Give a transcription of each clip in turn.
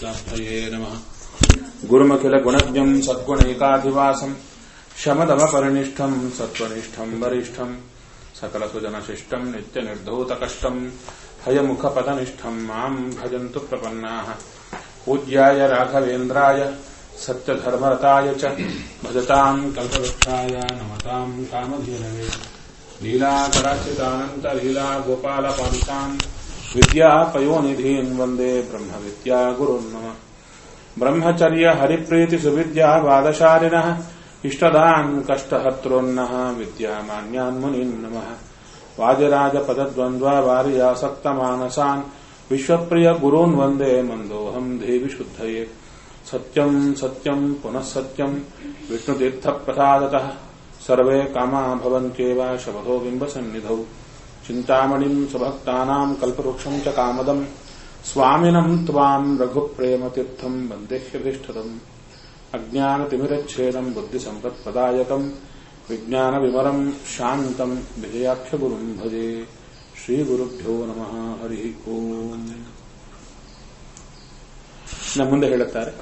श्रीकृष्णार्थये नमः गुरुमखिलगुणज्ञम् सद्गुणैकाधिवासम् शमदमपरिनिष्ठम् सत्त्वनिष्ठम् वरिष्ठम् सकलसुजनशिष्टम् नित्यनिर्धूतकष्टम् हयमुखपदनिष्ठम् माम् भजन्तु प्रपन्नाः पूज्याय राघवेन्द्राय सत्यधर्मरताय च भजताम् कल्पवृक्षाय नमताम् कामधेनवे लीलाकराचितानन्तलीला गोपालपालितान् विद्यापयोनिधीन् वन्दे ब्रह्मविद्या गुरुन् नमः ब्रह्मचर्य हरिप्रीति सुविद्या वादशालिनः इष्टदान् कष्टहर्तॄन्नः विद्यामान्यान् मुनीन् नमः वादिराजपदद्वन्द्वा वार्यासक्तमानसान् विश्वप्रिय गुरून् वन्दे मन्दोऽहम् देवि शुद्धये सत्यम् सत्यम् पुनः सत्यम् विष्णुतीर्थप्रसादतः सर्वे कामा भवन्त्येव शपथो बिम्बसन्निधौ चिन्तामणिम् सुभक्तानाम् कल्पवृक्षम् च कामदम् स्वामिनम् त्वाम् रघुप्रेमतीर्थम् वन्देह्यभिष्ठदम् अज्ञानतिमिरच्छेदम् बुद्धिसम्पत्प्रदायकम् विज्ञानविमरम् शान्तम् विजयाख्यगुरुम् भजे ಶ್ರೀಗುರುಭ್ಯೋ ನಮಃ ಹರಿ ಓಂ ನಮ್ಮ ಮುಂದೆ ಹೇಳುತ್ತಾರೆ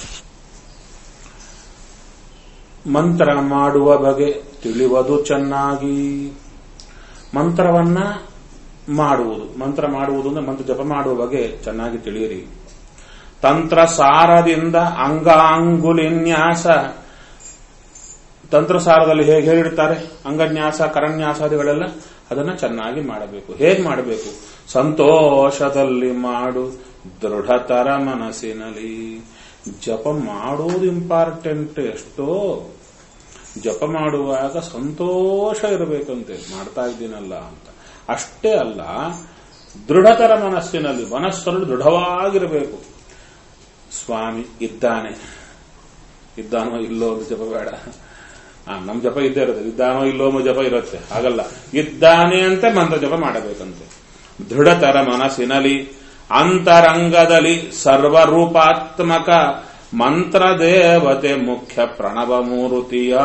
ಮಂತ್ರ ಮಾಡುವ ಬಗೆ ತಿಳಿಯುವುದು ಚೆನ್ನಾಗಿ ಮಂತ್ರವನ್ನ ಮಾಡುವುದು ಮಂತ್ರ ಮಾಡುವುದು ಅಂದ್ರೆ ಮಂತ್ರ ಜಪ ಮಾಡುವ ಬಗೆ ಚೆನ್ನಾಗಿ ತಿಳಿಯಿರಿ ತಂತ್ರ ಸಾರದಿಂದ ಅಂಗಾಂಗುಲಿನ್ಯಾಸ ತಂತ್ರಸಾರದಲ್ಲಿ ಹೇಗೆ ಹೇಳಿರ್ತಾರೆ ಅಂಗನ್ಯಾಸ ಕರನ್ಯಾಸಾದಿಗಳೆಲ್ಲ ಅದನ್ನ ಚೆನ್ನಾಗಿ ಮಾಡಬೇಕು ಹೇಗೆ ಮಾಡಬೇಕು ಸಂತೋಷದಲ್ಲಿ ಮಾಡು ದೃಢತರ ಮನಸ್ಸಿನಲ್ಲಿ ಜಪ ಮಾಡುವುದು ಇಂಪಾರ್ಟೆಂಟ್ ಎಷ್ಟೋ ಜಪ ಮಾಡುವಾಗ ಸಂತೋಷ ಇರಬೇಕಂತೆ ಮಾಡ್ತಾ ಇದ್ದೀನಲ್ಲ ಅಂತ ಅಷ್ಟೇ ಅಲ್ಲ ದೃಢತರ ಮನಸ್ಸಿನಲ್ಲಿ ಮನಸ್ಸನ್ನು ದೃಢವಾಗಿರಬೇಕು ಸ್ವಾಮಿ ಇದ್ದಾನೆ ಇದ್ದಾನೋ ಇಲ್ಲೋ ಜಪ ಬೇಡ ನಮ್ ಜಪ ಇದ್ದೇ ಇರುತ್ತೆ ಇದ್ದಾನೋ ಇಲ್ಲೋ ಜಪ ಇರುತ್ತೆ ಹಾಗಲ್ಲ ಇದ್ದಾನೆ ಅಂತ ಮಂತ್ರ ಜಪ ಮಾಡಬೇಕಂತೆ ದೃಢತರ ಮನಸ್ಸಿನಲ್ಲಿ ಅಂತರಂಗದಲ್ಲಿ ಸರ್ವರೂಪಾತ್ಮಕ ಮಂತ್ರ ದೇವತೆ ಮುಖ್ಯ ಪ್ರಣವ ಮೂರುತಿಯ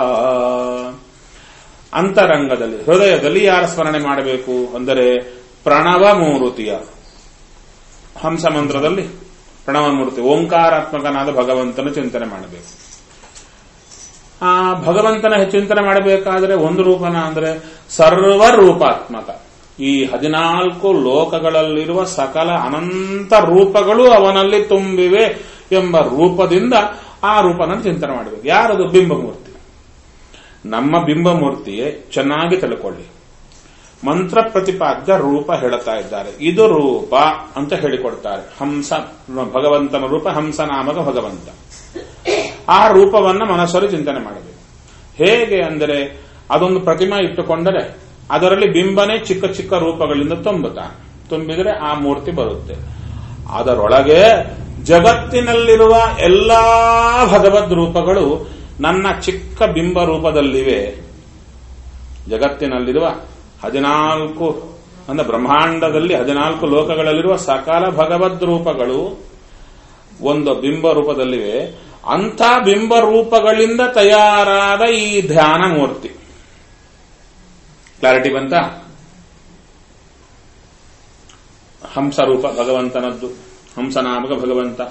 ಅಂತರಂಗದಲ್ಲಿ ಹೃದಯದಲ್ಲಿ ಯಾರ ಸ್ಮರಣೆ ಮಾಡಬೇಕು ಅಂದರೆ ಪ್ರಣವ ಮೂರುತಿಯ ಹಂಸ ಮಂತ್ರದಲ್ಲಿ ಪ್ರಣವ ಮೂರ್ತಿ ಓಂಕಾರಾತ್ಮಕನಾದ ಭಗವಂತನ ಚಿಂತನೆ ಮಾಡಬೇಕು ಆ ಭಗವಂತನ ಚಿಂತನೆ ಮಾಡಬೇಕಾದ್ರೆ ಒಂದು ರೂಪನ ಅಂದ್ರೆ ಸರ್ವ ರೂಪಾತ್ಮಕ ಈ ಹದಿನಾಲ್ಕು ಲೋಕಗಳಲ್ಲಿರುವ ಸಕಲ ಅನಂತ ರೂಪಗಳು ಅವನಲ್ಲಿ ತುಂಬಿವೆ ಎಂಬ ರೂಪದಿಂದ ಆ ರೂಪನ ಚಿಂತನೆ ಮಾಡಬೇಕು ಯಾರದು ಬಿಂಬಮೂರ್ತಿ ನಮ್ಮ ಬಿಂಬಮೂರ್ತಿಯೇ ಚೆನ್ನಾಗಿ ತಿಳ್ಕೊಳ್ಳಿ ಮಂತ್ರ ಪ್ರತಿಪಾದ್ಯ ರೂಪ ಹೇಳುತ್ತಾ ಇದ್ದಾರೆ ಇದು ರೂಪ ಅಂತ ಹೇಳಿಕೊಡ್ತಾರೆ ಹಂಸ ಭಗವಂತನ ರೂಪ ಹಂಸನಾಮಕ ಭಗವಂತ ಆ ರೂಪವನ್ನ ಮನಸ್ಸಲ್ಲಿ ಚಿಂತನೆ ಮಾಡಬೇಕು ಹೇಗೆ ಅಂದರೆ ಅದೊಂದು ಪ್ರತಿಮಾ ಇಟ್ಟುಕೊಂಡರೆ ಅದರಲ್ಲಿ ಬಿಂಬನೆ ಚಿಕ್ಕ ಚಿಕ್ಕ ರೂಪಗಳಿಂದ ತುಂಬುತ್ತಾನೆ ತುಂಬಿದರೆ ಆ ಮೂರ್ತಿ ಬರುತ್ತೆ ಅದರೊಳಗೆ ಜಗತ್ತಿನಲ್ಲಿರುವ ಎಲ್ಲಾ ಭಗವದ್ ರೂಪಗಳು ನನ್ನ ಚಿಕ್ಕ ಬಿಂಬ ರೂಪದಲ್ಲಿವೆ ಜಗತ್ತಿನಲ್ಲಿರುವ ಹದಿನಾಲ್ಕು ಅಂದ್ರೆ ಬ್ರಹ್ಮಾಂಡದಲ್ಲಿ ಹದಿನಾಲ್ಕು ಲೋಕಗಳಲ್ಲಿರುವ ಸಕಲ ಭಗವದ್ ರೂಪಗಳು ಒಂದು ಬಿಂಬ ರೂಪದಲ್ಲಿವೆ ಅಂಥ ಬಿಂಬ ರೂಪಗಳಿಂದ ತಯಾರಾದ ಈ ಧ್ಯಾನ ಮೂರ್ತಿ ಕ್ಲಾರಿಟಿ ಬಂತ ಹಂಸರೂಪ ಭಗವಂತನದ್ದು ಹಂಸನಾಮಕ ಭಗವಂತ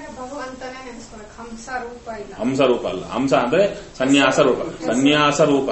ಹಂಸ ರೂಪ ಅಲ್ಲ ಹಂಸ ಅಂದ್ರೆ ಸನ್ಯಾಸ ರೂಪ ಸನ್ಯಾಸ ರೂಪ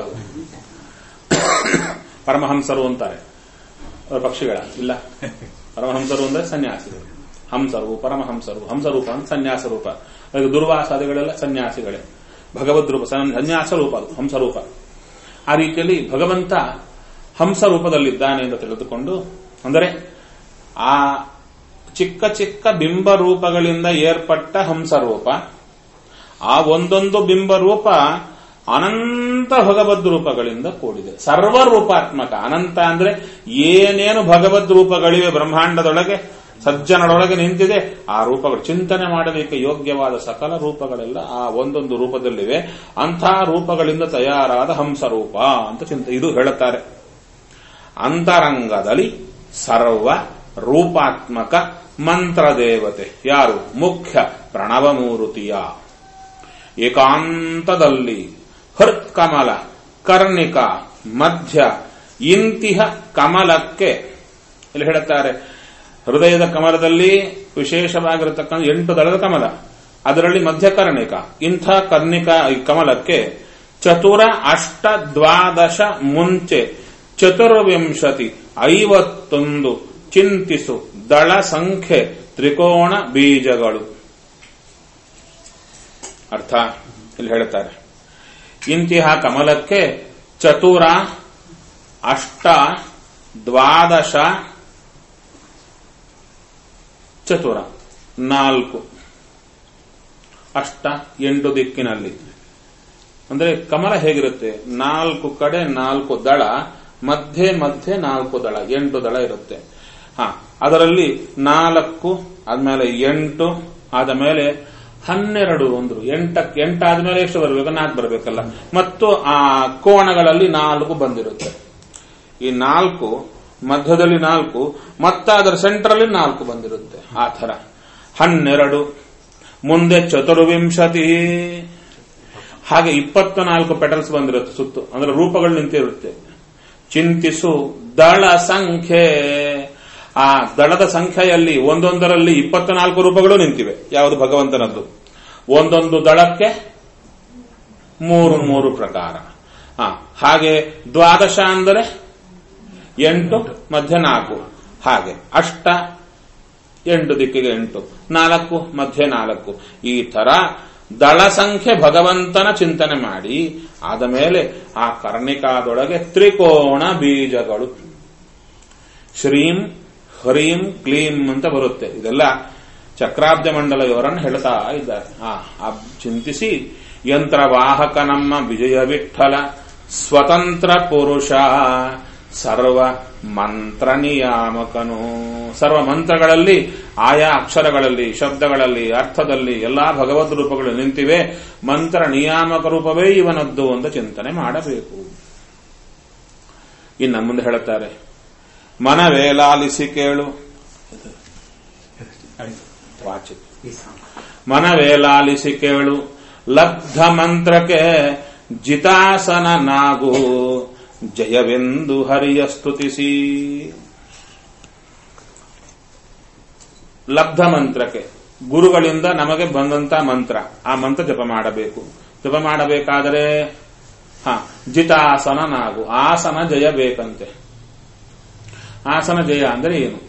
ಪರಮಹಂಸರು ಅಂತಾರೆ ಪಕ್ಷಿಗಳ ಇಲ್ಲ ಪರಮಹಂಸರು ಅಂದ್ರೆ ಸನ್ಯಾಸಿಗಳು ಹಂಸರು ಪರಮಹಂಸರು ಹಂಸರೂಪ ಅಂತ ಸನ್ಯಾಸ ರೂಪ ದುರ್ವಾಸಾದಿಗಳೆಲ್ಲ ಸನ್ಯಾಸಿಗಳೇ ಭಗವದ್ ರೂಪ ಸನ್ಯಾಸ ರೂಪ ಅದು ಹಂಸರೂಪ ಆ ರೀತಿಯಲ್ಲಿ ಭಗವಂತ ಹಂಸ ರೂಪದಲ್ಲಿದ್ದಾನೆ ಎಂದು ತಿಳಿದುಕೊಂಡು ಅಂದರೆ ಆ ಚಿಕ್ಕ ಚಿಕ್ಕ ಬಿಂಬ ರೂಪಗಳಿಂದ ಏರ್ಪಟ್ಟ ಹಂಸರೂಪ ಆ ಒಂದೊಂದು ಬಿಂಬ ರೂಪ ಅನಂತ ಭಗವದ್ ರೂಪಗಳಿಂದ ಕೂಡಿದೆ ಸರ್ವರೂಪಾತ್ಮಕ ಅನಂತ ಅಂದ್ರೆ ಏನೇನು ಭಗವದ್ ರೂಪಗಳಿವೆ ಬ್ರಹ್ಮಾಂಡದೊಳಗೆ ಸಜ್ಜನರೊಳಗೆ ನಿಂತಿದೆ ಆ ರೂಪಗಳು ಚಿಂತನೆ ಮಾಡಲಿಕ್ಕೆ ಯೋಗ್ಯವಾದ ಸಕಲ ರೂಪಗಳೆಲ್ಲ ಆ ಒಂದೊಂದು ರೂಪದಲ್ಲಿವೆ ಅಂಥ ರೂಪಗಳಿಂದ ತಯಾರಾದ ಹಂಸರೂಪ ಅಂತ ಚಿಂತ ಇದು ಹೇಳುತ್ತಾರೆ ಅಂತರಂಗದಲ್ಲಿ ಸರ್ವ ರೂಪಾತ್ಮಕ ಮಂತ್ರ ದೇವತೆ ಯಾರು ಮುಖ್ಯ ಪ್ರಣವಮೂರುತಿಯ ಏಕಾಂತದಲ್ಲಿ ಹೃತ್ಕಮಲ ಕರ್ಣಿಕ ಮಧ್ಯ ಇಂತಿಹ ಕಮಲಕ್ಕೆ ಇಲ್ಲಿ ಹೇಳುತ್ತಾರೆ ಹೃದಯದ ಕಮಲದಲ್ಲಿ ವಿಶೇಷವಾಗಿರತಕ್ಕಂಥ ಎಂಟು ದಳದ ಕಮಲ ಅದರಲ್ಲಿ ಮಧ್ಯಕರ್ಣಿಕ ಇಂಥ ಕರ್ಣಿಕ ಈ ಕಮಲಕ್ಕೆ ಚತುರ ಅಷ್ಟ ದ್ವಾದಶ ಮುಂಚೆ ಚತುರ್ವಿಂಶತಿ ಐವತ್ತೊಂದು ಚಿಂತಿಸು ದಳ ಸಂಖ್ಯೆ ತ್ರಿಕೋಣ ಬೀಜಗಳು ಅರ್ಥ ಇಲ್ಲಿ ಹೇಳ್ತಾರೆ ಇಂತಿಹ ಕಮಲಕ್ಕೆ ಚತುರ ಅಷ್ಟ ದ್ವಾದಶ ಚತುರ ನಾಲ್ಕು ಅಷ್ಟ ಎಂಟು ದಿಕ್ಕಿನಲ್ಲಿ ಅಂದ್ರೆ ಕಮಲ ಹೇಗಿರುತ್ತೆ ನಾಲ್ಕು ಕಡೆ ನಾಲ್ಕು ದಳ ಮಧ್ಯೆ ಮಧ್ಯೆ ನಾಲ್ಕು ದಳ ಎಂಟು ದಳ ಇರುತ್ತೆ ಹ ಅದರಲ್ಲಿ ನಾಲ್ಕು ಆದ್ಮೇಲೆ ಎಂಟು ಆದ ಮೇಲೆ ಹನ್ನೆರಡು ಅಂದ್ರು ಎಂಟಕ್ಕೆ ಎಂಟಾದ್ಮೇಲೆ ಎಷ್ಟು ಬರಬೇಕು ನಾಲ್ಕು ಬರಬೇಕಲ್ಲ ಮತ್ತು ಆ ಕೋಣಗಳಲ್ಲಿ ನಾಲ್ಕು ಬಂದಿರುತ್ತೆ ಈ ನಾಲ್ಕು ಮಧ್ಯದಲ್ಲಿ ನಾಲ್ಕು ಮತ್ತೆ ಅದರ ಸೆಂಟರಲ್ಲಿ ನಾಲ್ಕು ಬಂದಿರುತ್ತೆ ಆ ಥರ ಹನ್ನೆರಡು ಮುಂದೆ ಚತುರ್ವಿಂಶತಿ ಹಾಗೆ ಇಪ್ಪತ್ತ ನಾಲ್ಕು ಪೆಟಲ್ಸ್ ಬಂದಿರುತ್ತೆ ಸುತ್ತು ಅಂದ್ರೆ ರೂಪಗಳು ನಿಂತಿರುತ್ತೆ ಚಿಂತಿಸು ದಳ ಸಂಖ್ಯೆ ಆ ದಳದ ಸಂಖ್ಯೆಯಲ್ಲಿ ಒಂದೊಂದರಲ್ಲಿ ಇಪ್ಪತ್ನಾಲ್ಕು ರೂಪಗಳು ನಿಂತಿವೆ ಯಾವುದು ಭಗವಂತನದ್ದು ಒಂದೊಂದು ದಳಕ್ಕೆ ಮೂರು ಮೂರು ಪ್ರಕಾರ ಹ ಹಾಗೆ ದ್ವಾದಶ ಅಂದರೆ ಎಂಟು ಮಧ್ಯ ನಾಲ್ಕು ಹಾಗೆ ಅಷ್ಟ ಎಂಟು ದಿಕ್ಕಿಗೆ ಎಂಟು ನಾಲ್ಕು ಮಧ್ಯೆ ನಾಲ್ಕು ಈ ತರ ದಳ ಸಂಖ್ಯೆ ಭಗವಂತನ ಚಿಂತನೆ ಮಾಡಿ ಆದ ಮೇಲೆ ಆ ಕರ್ಣಿಕಾದೊಳಗೆ ತ್ರಿಕೋಣ ಬೀಜಗಳು ಶ್ರೀಂ ಹ್ರೀಂ ಕ್ಲೀಂ ಅಂತ ಬರುತ್ತೆ ಇದೆಲ್ಲ ಚಕ್ರಾಬ್ಜ ಮಂಡಲ ಇವರನ್ನು ಹೇಳ್ತಾ ಇದ್ದಾರೆ ಆ ಆ ಚಿಂತಿಸಿ ಯಂತ್ರವಾಹಕ ನಮ್ಮ ವಿಜಯ ವಿಠಲ ಸ್ವತಂತ್ರ ಪುರುಷ ಸರ್ವ ಮಂತ್ರ ನಿಯಾಮಕನು ಸರ್ವ ಮಂತ್ರಗಳಲ್ಲಿ ಆಯಾ ಅಕ್ಷರಗಳಲ್ಲಿ ಶಬ್ದಗಳಲ್ಲಿ ಅರ್ಥದಲ್ಲಿ ಎಲ್ಲಾ ಭಗವದ್ ರೂಪಗಳು ನಿಂತಿವೆ ಮಂತ್ರ ನಿಯಾಮಕ ರೂಪವೇ ಇವನದ್ದು ಅಂತ ಚಿಂತನೆ ಮಾಡಬೇಕು ಇನ್ನು ಮುಂದೆ ಹೇಳುತ್ತಾರೆ ಮನವೇಲಾಲಿಸಿ ಕೇಳು ವಾಚಿ ಮನವೇಲಾಲಿಸಿ ಕೇಳು ಲಬ್ಧ ಮಂತ್ರಕ್ಕೆ ಜಿತಾಸನ ನಾಗು ಜಯವೆಂದು ಹರಿಯ ಸ್ತುತಿಸಿ ಲಬ್ಧ ಮಂತ್ರಕ್ಕೆ ಗುರುಗಳಿಂದ ನಮಗೆ ಬಂದಂತ ಮಂತ್ರ ಆ ಮಂತ್ರ ಜಪ ಮಾಡಬೇಕು ಜಪ ಮಾಡಬೇಕಾದರೆ ಹ ಜಿತಾಸನ ನಾಗು ಆಸನ ಜಯ ಬೇಕಂತೆ ಆಸನ ಜಯ ಅಂದ್ರೆ ಏನು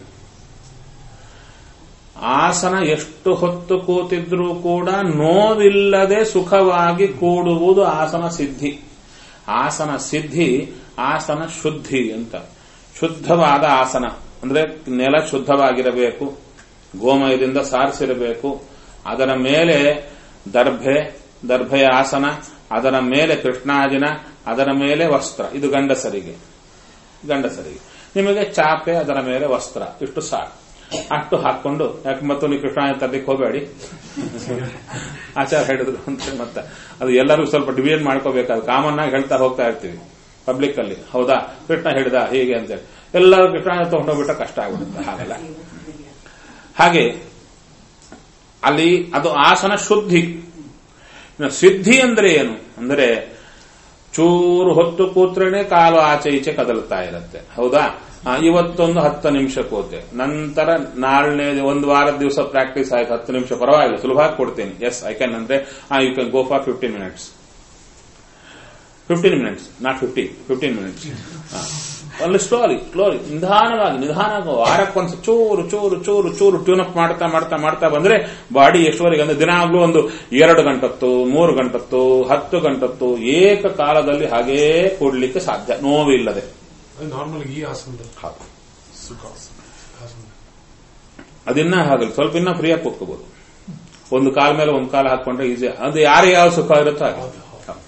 ಆಸನ ಎಷ್ಟು ಹೊತ್ತು ಕೂತಿದ್ರೂ ಕೂಡ ನೋವಿಲ್ಲದೆ ಸುಖವಾಗಿ ಕೂಡುವುದು ಆಸನ ಸಿದ್ಧಿ ಆಸನ ಸಿದ್ಧಿ ಆಸನ ಶುದ್ಧಿ ಅಂತ ಶುದ್ಧವಾದ ಆಸನ ಅಂದ್ರೆ ನೆಲ ಶುದ್ಧವಾಗಿರಬೇಕು ಗೋಮಯದಿಂದ ಸಾರಿಸಿರಬೇಕು ಅದರ ಮೇಲೆ ದರ್ಭೆ ದರ್ಭೆಯ ಆಸನ ಅದರ ಮೇಲೆ ಕೃಷ್ಣಾಜಿನ ಅದರ ಮೇಲೆ ವಸ್ತ್ರ ಇದು ಗಂಡಸರಿಗೆ ಗಂಡಸರಿಗೆ ನಿಮಗೆ ಚಾಪೆ ಅದರ ಮೇಲೆ ವಸ್ತ್ರ ಇಷ್ಟು ಸಾಕು ಅಷ್ಟು ಹಾಕೊಂಡು ಯಾಕೆ ಮತ್ತು ನೀವು ಕೃಷ್ಣ ತರಲಿಕ್ಕೆ ಹೋಗಬೇಡಿ ಆಚಾರ ಹೇಳಿದ್ರು ಅಂತ ಮತ್ತೆ ಅದು ಎಲ್ಲರೂ ಸ್ವಲ್ಪ ಡಿವಿಷನ್ ಮಾಡ್ಕೋಬೇಕಾದ್ರೆ ಕಾಮನ್ ಆಗಿ ಹೇಳ್ತಾ ಹೋಗ್ತಾ ಇರ್ತೀವಿ ಪಬ್ಲಿಕ್ ಅಲ್ಲಿ ಹೌದಾ ಕೃಷ್ಣ ಹೇಳಿದ ಹೀಗೆ ಅಂತೇಳಿ ಎಲ್ಲರೂ ಕೃಷ್ಣ ತಗೊಂಡೋಗ್ಬಿಟ್ರೆ ಕಷ್ಟ ಆಗ್ಬಿಡುತ್ತೆ ಹಾಗೆಲ್ಲ ಹಾಗೆ ಅಲ್ಲಿ ಅದು ಆಸನ ಶುದ್ಧಿ ಸಿದ್ಧಿ ಅಂದ್ರೆ ಏನು ಅಂದ್ರೆ ಚೂರು ಹೊತ್ತು ಕೂತ್ರೇನೆ ಕಾಲು ಆಚೆ ಈಚೆ ಕದಲ್ತಾ ಇರುತ್ತೆ ಹೌದಾ ಇವತ್ತೊಂದು ಹತ್ತು ನಿಮಿಷ ಕೂತೆ ನಂತರ ನಾಳನೇ ಒಂದು ವಾರದ ದಿವಸ ಪ್ರಾಕ್ಟೀಸ್ ಆಯ್ತು ಹತ್ತು ನಿಮಿಷ ಪರವಾಗಿಲ್ಲ ಸುಲಭವಾಗಿ ಕೊಡ್ತೀನಿ ಎಸ್ ಐ ಕ್ಯಾನ್ ಅಂದ್ರೆ you can go for fifteen minutes fifteen minutes not fifty fifteen minutes ಅಲ್ಲಿ ಸ್ಲೋಲಿ ಸ್ಲೋಲಿ ನಿಧಾನವಾಗಿ ನಿಧಾನವಾಗಿ ವಾರಕ್ಕೊಂದು ಚೂರು ಚೂರು ಚೂರು ಚೂರು ಟ್ಯೂನ್ ಅಪ್ ಮಾಡ್ತಾ ಮಾಡ್ತಾ ಮಾಡ್ತಾ ಬಂದ್ರೆ ಬಾಡಿ ಎಷ್ಟುವರೆಗೆ ಅಂದ್ರೆ ದಿನಾಗ್ಲೂ ಒಂದು ಎರಡು ಗಂಟತ್ತು ಮೂರು ಗಂಟತ್ತು ಹತ್ತು ಗಂಟತ್ತು ಏಕಕಾಲದಲ್ಲಿ ಹಾಗೇ ಕೂಡ್ಲಿಕ್ಕೆ ಸಾಧ್ಯ ನೋವಿಲ್ಲದೆ ನಾರ್ಮಲ್ ಈ ಆಸನದಲ್ಲಿ ಹೌದು ಸುಖಾಸನ ಆಸನ ಅದಿನ್ನ ಹಾಗಲ್ಲ ಸ್ವಲ್ಪ ಇನ್ನ ಫ್ರೀಯಾಗಿ ಕೂತ್ಕೋಬಹುದು ಒಂದು ಕಾಲ ಮೇಲೆ ಒಂದು ಕಾಲ ಹಾಕೊಂಡ್ರೆ ಈಸಿ ಅದು ಯಾರಿಗೆ ಯಾವ ಸುಖ ಇರುತ್ತೋ ಹಾಗೆ ಹೌದು, ಹೌದು.